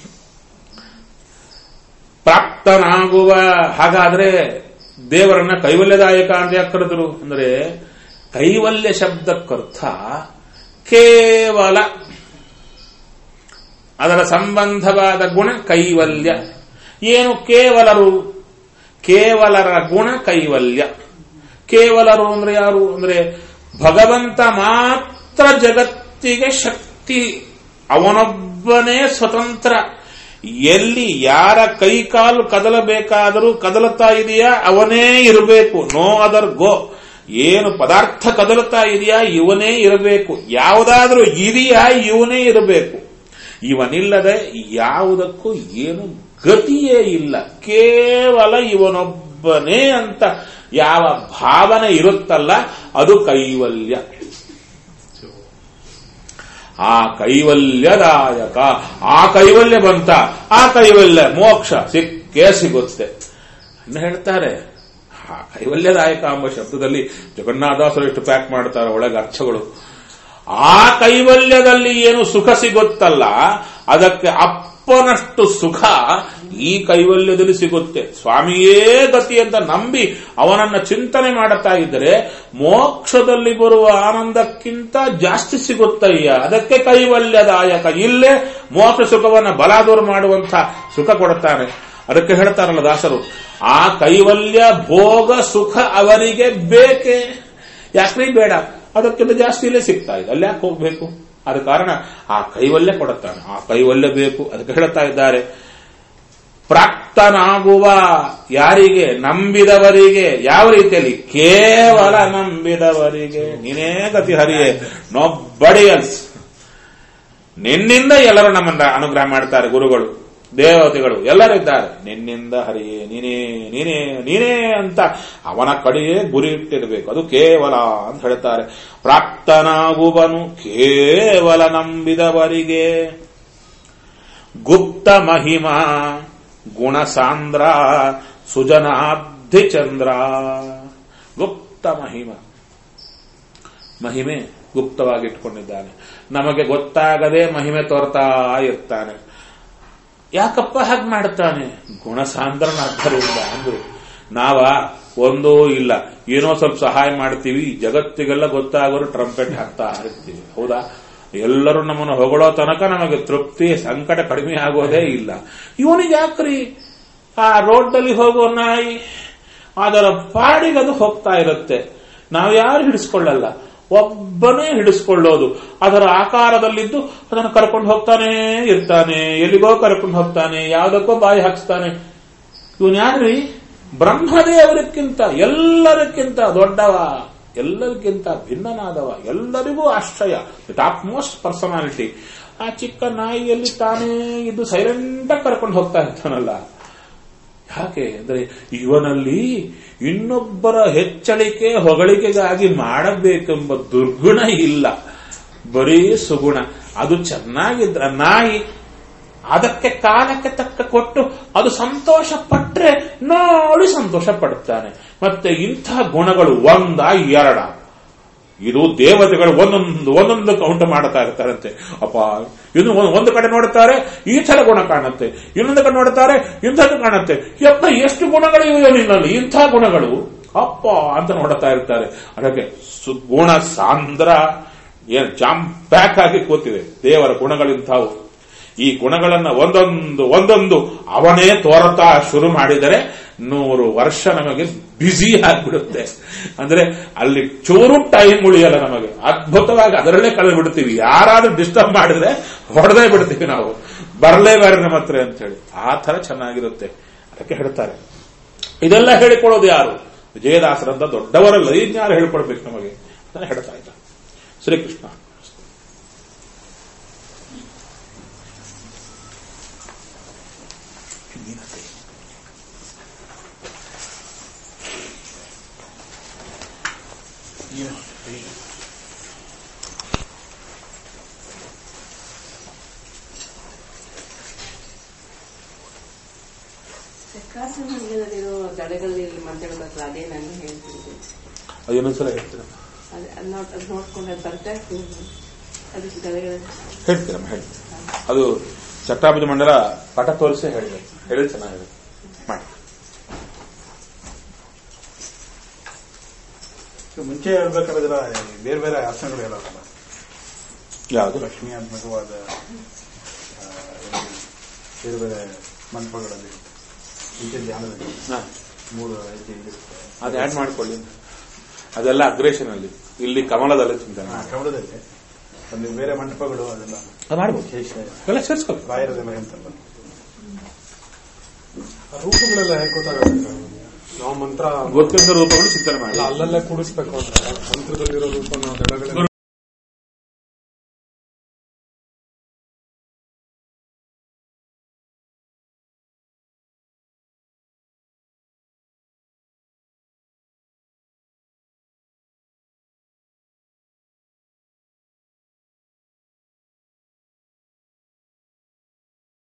ಪ್ರಾಪ್ತನಾಗುವ ಹಾಗಾದ್ರೆ ದೇವರನ್ನ ಕೈವಲ್ಯದಾಯಕ ಅಂತ ಯಾಕೆ ಕರೆದ್ರು ಅಂದ್ರೆ ಕೈವಲ್ಯ ಶಬ್ದಕ್ಕರ್ಥ ಕೇವಲ ಅದರ ಸಂಬಂಧವಾದ ಗುಣ ಕೈವಲ್ಯ ಏನು ಕೇವಲರು ಕೇವಲರ ಗುಣ ಕೈವಲ್ಯ ಕೇವಲರು ಅಂದ್ರೆ ಯಾರು ಅಂದ್ರೆ ಭಗವಂತ ಮಾತ್ರ ಜಗತ್ತಿಗೆ ಶಕ್ತಿ ಅವನೊಬ್ಬನೇ ಸ್ವತಂತ್ರ ಎಲ್ಲಿ ಯಾರ ಕೈಕಾಲು ಕದಲಬೇಕಾದರೂ ಕದಲುತ್ತಾ ಇದೆಯಾ ಅವನೇ ಇರಬೇಕು ನೋ ಅದರ್ ಗೋ ಏನು ಪದಾರ್ಥ ಕದಲುತ್ತಾ ಇದೆಯಾ ಇವನೇ ಇರಬೇಕು ಯಾವುದಾದ್ರೂ ಇದೆಯಾ ಇವನೇ ಇರಬೇಕು ಇವನಿಲ್ಲದೆ ಯಾವುದಕ್ಕೂ ಏನು ಗತಿಯೇ ಇಲ್ಲ ಕೇವಲ ಇವನೊಬ್ಬನೇ ಅಂತ ಯಾವ ಭಾವನೆ ಇರುತ್ತಲ್ಲ ಅದು ಕೈವಲ್ಯ ಆ ಕೈವಲ್ಯದಾಯಕ ಆ ಕೈವಲ್ಯ ಬಂತ ಆ ಕೈವಲ್ಯ ಮೋಕ್ಷ ಸಿಕ್ಕೇ ಸಿಗುತ್ತೆ ಇನ್ನು ಹೇಳ್ತಾರೆ ಆ ಕೈವಲ್ಯದಾಯಕ ಎಂಬ ಶಬ್ದದಲ್ಲಿ ಜಗನ್ನಾಥಾಸರು ಎಷ್ಟು ಪ್ಯಾಕ್ ಮಾಡ್ತಾರೆ ಒಳಗೆ ಅರ್ಥಗಳು ಆ ಕೈವಲ್ಯದಲ್ಲಿ ಏನು ಸುಖ ಸಿಗುತ್ತಲ್ಲ ಅದಕ್ಕೆ ಅಪ್ಪನಷ್ಟು ಸುಖ ಈ ಕೈವಲ್ಯದಲ್ಲಿ ಸಿಗುತ್ತೆ ಸ್ವಾಮಿಯೇ ಗತಿ ಅಂತ ನಂಬಿ ಅವನನ್ನ ಚಿಂತನೆ ಮಾಡುತ್ತಾ ಇದ್ದರೆ ಮೋಕ್ಷದಲ್ಲಿ ಬರುವ ಆನಂದಕ್ಕಿಂತ ಜಾಸ್ತಿ ಸಿಗುತ್ತಯ್ಯ ಅದಕ್ಕೆ ಕೈವಲ್ಯದಾಯಕ ಇಲ್ಲೇ ಮೋಕ್ಷ ಸುಖವನ್ನ ಬಲಾದೂರು ಮಾಡುವಂತ ಸುಖ ಕೊಡುತ್ತಾನೆ ಅದಕ್ಕೆ ಹೇಳ್ತಾರಲ್ಲ ದಾಸರು ಆ ಕೈವಲ್ಯ ಭೋಗ ಸುಖ ಅವರಿಗೆ ಬೇಕೇ ಯಾಕ್ರಿ ಬೇಡ ಅದಕ್ಕಿಂತ ಜಾಸ್ತಿ ಇಲ್ಲೇ ಸಿಗ್ತಾ ಇದೆ ಅಲ್ಲಿ ಯಾಕೆ ಹೋಗ್ಬೇಕು ಆದ ಕಾರಣ ಆ ಕೈವಲ್ಯ ಕೊಡುತ್ತಾನೆ ಆ ಕೈವಲ್ಯ ಬೇಕು ಅದಕ್ಕೆ ಹೇಳ್ತಾ ಇದ್ದಾರೆ ಪ್ರಾಪ್ತನಾಗುವ ಯಾರಿಗೆ ನಂಬಿದವರಿಗೆ ಯಾವ ರೀತಿಯಲ್ಲಿ ಕೇವಲ ನಂಬಿದವರಿಗೆ ನೀನೇ ಗತಿ ಹರಿಯೇ ನೊಬ್ಬಡಿ ಎಲ್ಸ್ ನಿನ್ನಿಂದ ಎಲ್ಲರೂ ನಮ್ಮನ್ನ ಅನುಗ್ರಹ ಮಾಡ್ತಾರೆ ಗುರುಗಳು ದೇವತೆಗಳು ಎಲ್ಲರಿದ್ದಾರೆ ನಿನ್ನಿಂದ ಹರಿಯೇ ನೀನೇ ನೀನೇ ನೀನೇ ಅಂತ ಅವನ ಕಡೆಯೇ ಗುರಿ ಇಟ್ಟಿರಬೇಕು ಅದು ಕೇವಲ ಅಂತ ಹೇಳ್ತಾರೆ ಪ್ರಾಪ್ತನಾಗುವನು ಕೇವಲ ನಂಬಿದವರಿಗೆ ಗುಪ್ತ ಮಹಿಮಾ ಗುಣಸಾಂದ್ರ ಸುಜನಾಬ್ಧಿ ಚಂದ್ರ ಗುಪ್ತ ಮಹಿಮ ಮಹಿಮೆ ಗುಪ್ತವಾಗಿಟ್ಕೊಂಡಿದ್ದಾನೆ ನಮಗೆ ಗೊತ್ತಾಗದೆ ಮಹಿಮೆ ತೋರ್ತಾ ಇರ್ತಾನೆ ಯಾಕಪ್ಪ ಹಾಗೆ ಮಾಡ್ತಾನೆ ಗುಣಸಾಂದ್ರನಾದ್ದರಿಂದ ಅಂದ್ರು ನಾವ ಒಂದೂ ಇಲ್ಲ ಏನೋ ಸ್ವಲ್ಪ ಸಹಾಯ ಮಾಡ್ತೀವಿ ಜಗತ್ತಿಗೆಲ್ಲ ಗೊತ್ತಾಗೋರು ಟ್ರಂಪೆಟ್ ಹಾಕ್ತಾ ಇರ್ತೀವಿ ಹೌದಾ ಎಲ್ಲರೂ ನಮ್ಮನ್ನು ಹೊಗಳೋ ತನಕ ನಮಗೆ ತೃಪ್ತಿ ಸಂಕಟ ಕಡಿಮೆ ಆಗೋದೇ ಇಲ್ಲ ಇವನಿಗೆ ಯಾಕ್ರಿ ಆ ರೋಡ್ನಲ್ಲಿ ಹೋಗೋ ನಾಯಿ ಅದರ ಪಾಡಿಗೆ ಅದು ಹೋಗ್ತಾ ಇರುತ್ತೆ ನಾವು ಯಾರು ಹಿಡಿಸ್ಕೊಳ್ಳಲ್ಲ ಒಬ್ಬನೇ ಹಿಡಿಸ್ಕೊಳ್ಳೋದು ಅದರ ಆಕಾರದಲ್ಲಿದ್ದು ಅದನ್ನು ಕರ್ಕೊಂಡು ಹೋಗ್ತಾನೆ ಇರ್ತಾನೆ ಎಲ್ಲಿಗೋ ಕರ್ಕೊಂಡು ಹೋಗ್ತಾನೆ ಯಾವುದಕ್ಕೋ ಬಾಯಿ ಹಾಕ್ಸ್ತಾನೆ ಇವನ್ ಯಾರ್ರಿ ಬ್ರಹ್ಮದೇವರಕ್ಕಿಂತ ಎಲ್ಲರಕ್ಕಿಂತ ದೊಡ್ಡವ ಎಲ್ಲರಿಗಿಂತ ಭಿನ್ನನಾದವ ಎಲ್ಲರಿಗೂ ಆಶ್ರಯ ಟಾಪ್ ಮೋಸ್ಟ್ ಪರ್ಸನಾಲಿಟಿ ಆ ಚಿಕ್ಕ ನಾಯಿಯಲ್ಲಿ ತಾನೇ ಇದ್ದು ಸೈಲೆಂಟ್ ಆಗಿ ಕರ್ಕೊಂಡು ಹೋಗ್ತಾ ಇರ್ತಾನಲ್ಲ ಯಾಕೆ ಅಂದ್ರೆ ಇವನಲ್ಲಿ ಇನ್ನೊಬ್ಬರ ಹೆಚ್ಚಳಿಕೆ ಹೊಗಳಿಕೆಗಾಗಿ ಮಾಡಬೇಕೆಂಬ ದುರ್ಗುಣ ಇಲ್ಲ ಬರೀ ಸುಗುಣ ಅದು ಚೆನ್ನಾಗಿದ್ರ ನಾಯಿ ಅದಕ್ಕೆ ಕಾಲಕ್ಕೆ ತಕ್ಕ ಕೊಟ್ಟು ಅದು ಸಂತೋಷ ಪಟ್ರೆ ನೋಡಿ ಸಂತೋಷ ಪಡುತ್ತಾನೆ ಮತ್ತೆ ಇಂಥ ಗುಣಗಳು ಒಂದ ಎರಡ ಇದು ದೇವತೆಗಳು ಒಂದೊಂದು ಒಂದೊಂದು ಕೌಂಟ್ ಮಾಡ್ತಾ ಇರ್ತಾರಂತೆ ಅಪ್ಪ ಇನ್ನು ಒಂದು- ಒಂದು ಕಡೆ ನೋಡುತ್ತಾರೆ ಈ ತರ ಗುಣ ಕಾಣುತ್ತೆ ಇನ್ನೊಂದು ಕಡೆ ನೋಡುತ್ತಾರೆ ಇಂಥದ್ದು ಕಾಣುತ್ತೆ ಯಪ್ಪ ಎಷ್ಟು ಗುಣಗಳು ಇವೆ ನಿನ್ನಲ್ಲಿ ಇಂಥ ಗುಣಗಳು ಅಪ್ಪ ಅಂತ ನೋಡುತ್ತಾ ಇರ್ತಾರೆ ಅದಕ್ಕೆ ಸು- ಗುಣ ಸಾಂದ್ರ ಏನ್ ಜಾಮ್ ಪ್ಯಾಕ್ ಆಗಿ ಕೂತಿದೆ ದೇವರ ಗುಣಗಳಿಂಥವು ಈ ಗುಣಗಳನ್ನ ಒಂದೊಂದು ಒಂದೊಂದು ಅವನೇ ತೋರತಾ ಶುರು ಮಾಡಿದರೆ ನೂರು ವರ್ಷ ನಮಗೆ ಬ್ಯುಸಿ ಆಗಿಬಿಡುತ್ತೆ ಅಂದ್ರೆ ಅಲ್ಲಿ ಚೂರು ಟೈಮ್ ಉಳಿಯಲ್ಲ ನಮಗೆ ಅದ್ಭುತವಾಗಿ ಅದರಲ್ಲೇ ಕಳೆದು ಬಿಡ್ತೀವಿ ಯಾರಾದ್ರೂ ಡಿಸ್ಟರ್ಬ್ ಮಾಡಿದ್ರೆ ಹೊಡೆದೇ ಬಿಡ್ತೀವಿ ನಾವು ಬರಲೇಬಾರ ನಮ್ಮ ಹತ್ರ ಅಂತ ಹೇಳಿ ಆ ತರ ಚೆನ್ನಾಗಿರುತ್ತೆ ಅದಕ್ಕೆ ಹೇಳ್ತಾರೆ ಇದೆಲ್ಲ ಹೇಳಿಕೊಳ್ಳೋದು ಯಾರು ವಿಜಯದಾಸರಂತ ದೊಡ್ಡವರಲ್ಲ ಇನ್ಯಾರು ಹೇಳ್ಕೊಡ್ಬೇಕು ನಮಗೆ ಅಂತ ಹೇಳ್ತಾ ಇದ್ದ ಶ್ರೀಕೃಷ್ಣ ಚಕ್ರಾಸನದಲ್ಲಿರೋ ದಡಗಳಲ್ಲಿ ಮಂತ್ರಗಳ ಹತ್ರ ಅದೇ ನಾನು ಹೇಳ್ತಿದ್ದೆ ಅದು ಇನ್ನೊಂದ್ಸಲ ಹೇಳ್ತೀರ ಅದೇ ಅದ್ ನೋಡ್ ಅದ್ ನೋಡ್ಕೊಂಡು ಅದು ಬರ್ತಾ ಇರ್ತೀನಿ ಅದಕ್ಕೆ ದಡಗಳ ಹೇಳ್ತೀರಮ್ಮ ಹೇಳಿ ಅದು ಚಟ್ಟಾಪತಿ ಮಂಡಲ ಪಟ ತೋರಿಸಿ ಹೇಳಿದೆ ಹೇಳಿದ್ರೆ ಚೆನ್ನಾಗಿದೆ ಮಾಡಿ ಮುಂಚೆ ಹೇಳ್ಬೇಕಾದ್ರೆ ಇದರ ಬೇರೆ ಬೇರೆ ಆಸನಗಳು ಹೇಳೋದಲ್ಲ ಯಾವುದು ಲಕ್ಷ್ಮೀಯಾತ್ಮಕವಾದ ಆ, ಬೇರೆ ಬೇರೆ ಮಂಟಪಗಳಲ್ಲಿ ಮುಂಚೆ ಧ್ಯಾನದಲ್ಲಿ ಹಾ. ಮೂರು ರೀತಿ ಇರುತ್ತೆ ಅದು ಆಡ್ ಮಾಡ್ಕೊಳ್ಳಿ ಅದೆಲ್ಲ ಅಗ್ರೇಷನ್ ಅಲ್ಲಿ ಇಲ್ಲಿ ಕಮಲದಲ್ಲಿ ಚಿಂತನೆ ಆ, ಮಾಡಿ. ಕಮಲದಲ್ಲಿ ಒಂದು ಬೇರೆ ಮಂಟಪಗಳು ಅದೆಲ್ಲ ಅದು ಮಾಡ್ಬೋದು ವಿಶೇಷ ಎಲ್ಲ ಸೇರಿಸ್ಕೊಳ್ಳಿ ಬಾಯರದೆಲ್ಲ ಅಂತಲ್ಲ ಆ ರೂಪಗಳೆಲ್ಲ ಹೇಗೆ ಗೊತ್ತಾಗುತ್ತೆ ನಾವು ಮಂತ್ರ ಗೊತ್ತಿದ್ದ ರೂಪಗಳು ಚಿಂತನೆ ಮಾಡಿ ಅಲ್ಲ ಅಲ್ಲಲ್ಲೇ ಕೂಡಿಸ್ಬೇಕು ಅಂದ್ರೆ ಮಂತ್ರದಲ್ಲಿರೋ ರೂಪ ನಾವು ದಡಗಳಲ್ಲಿ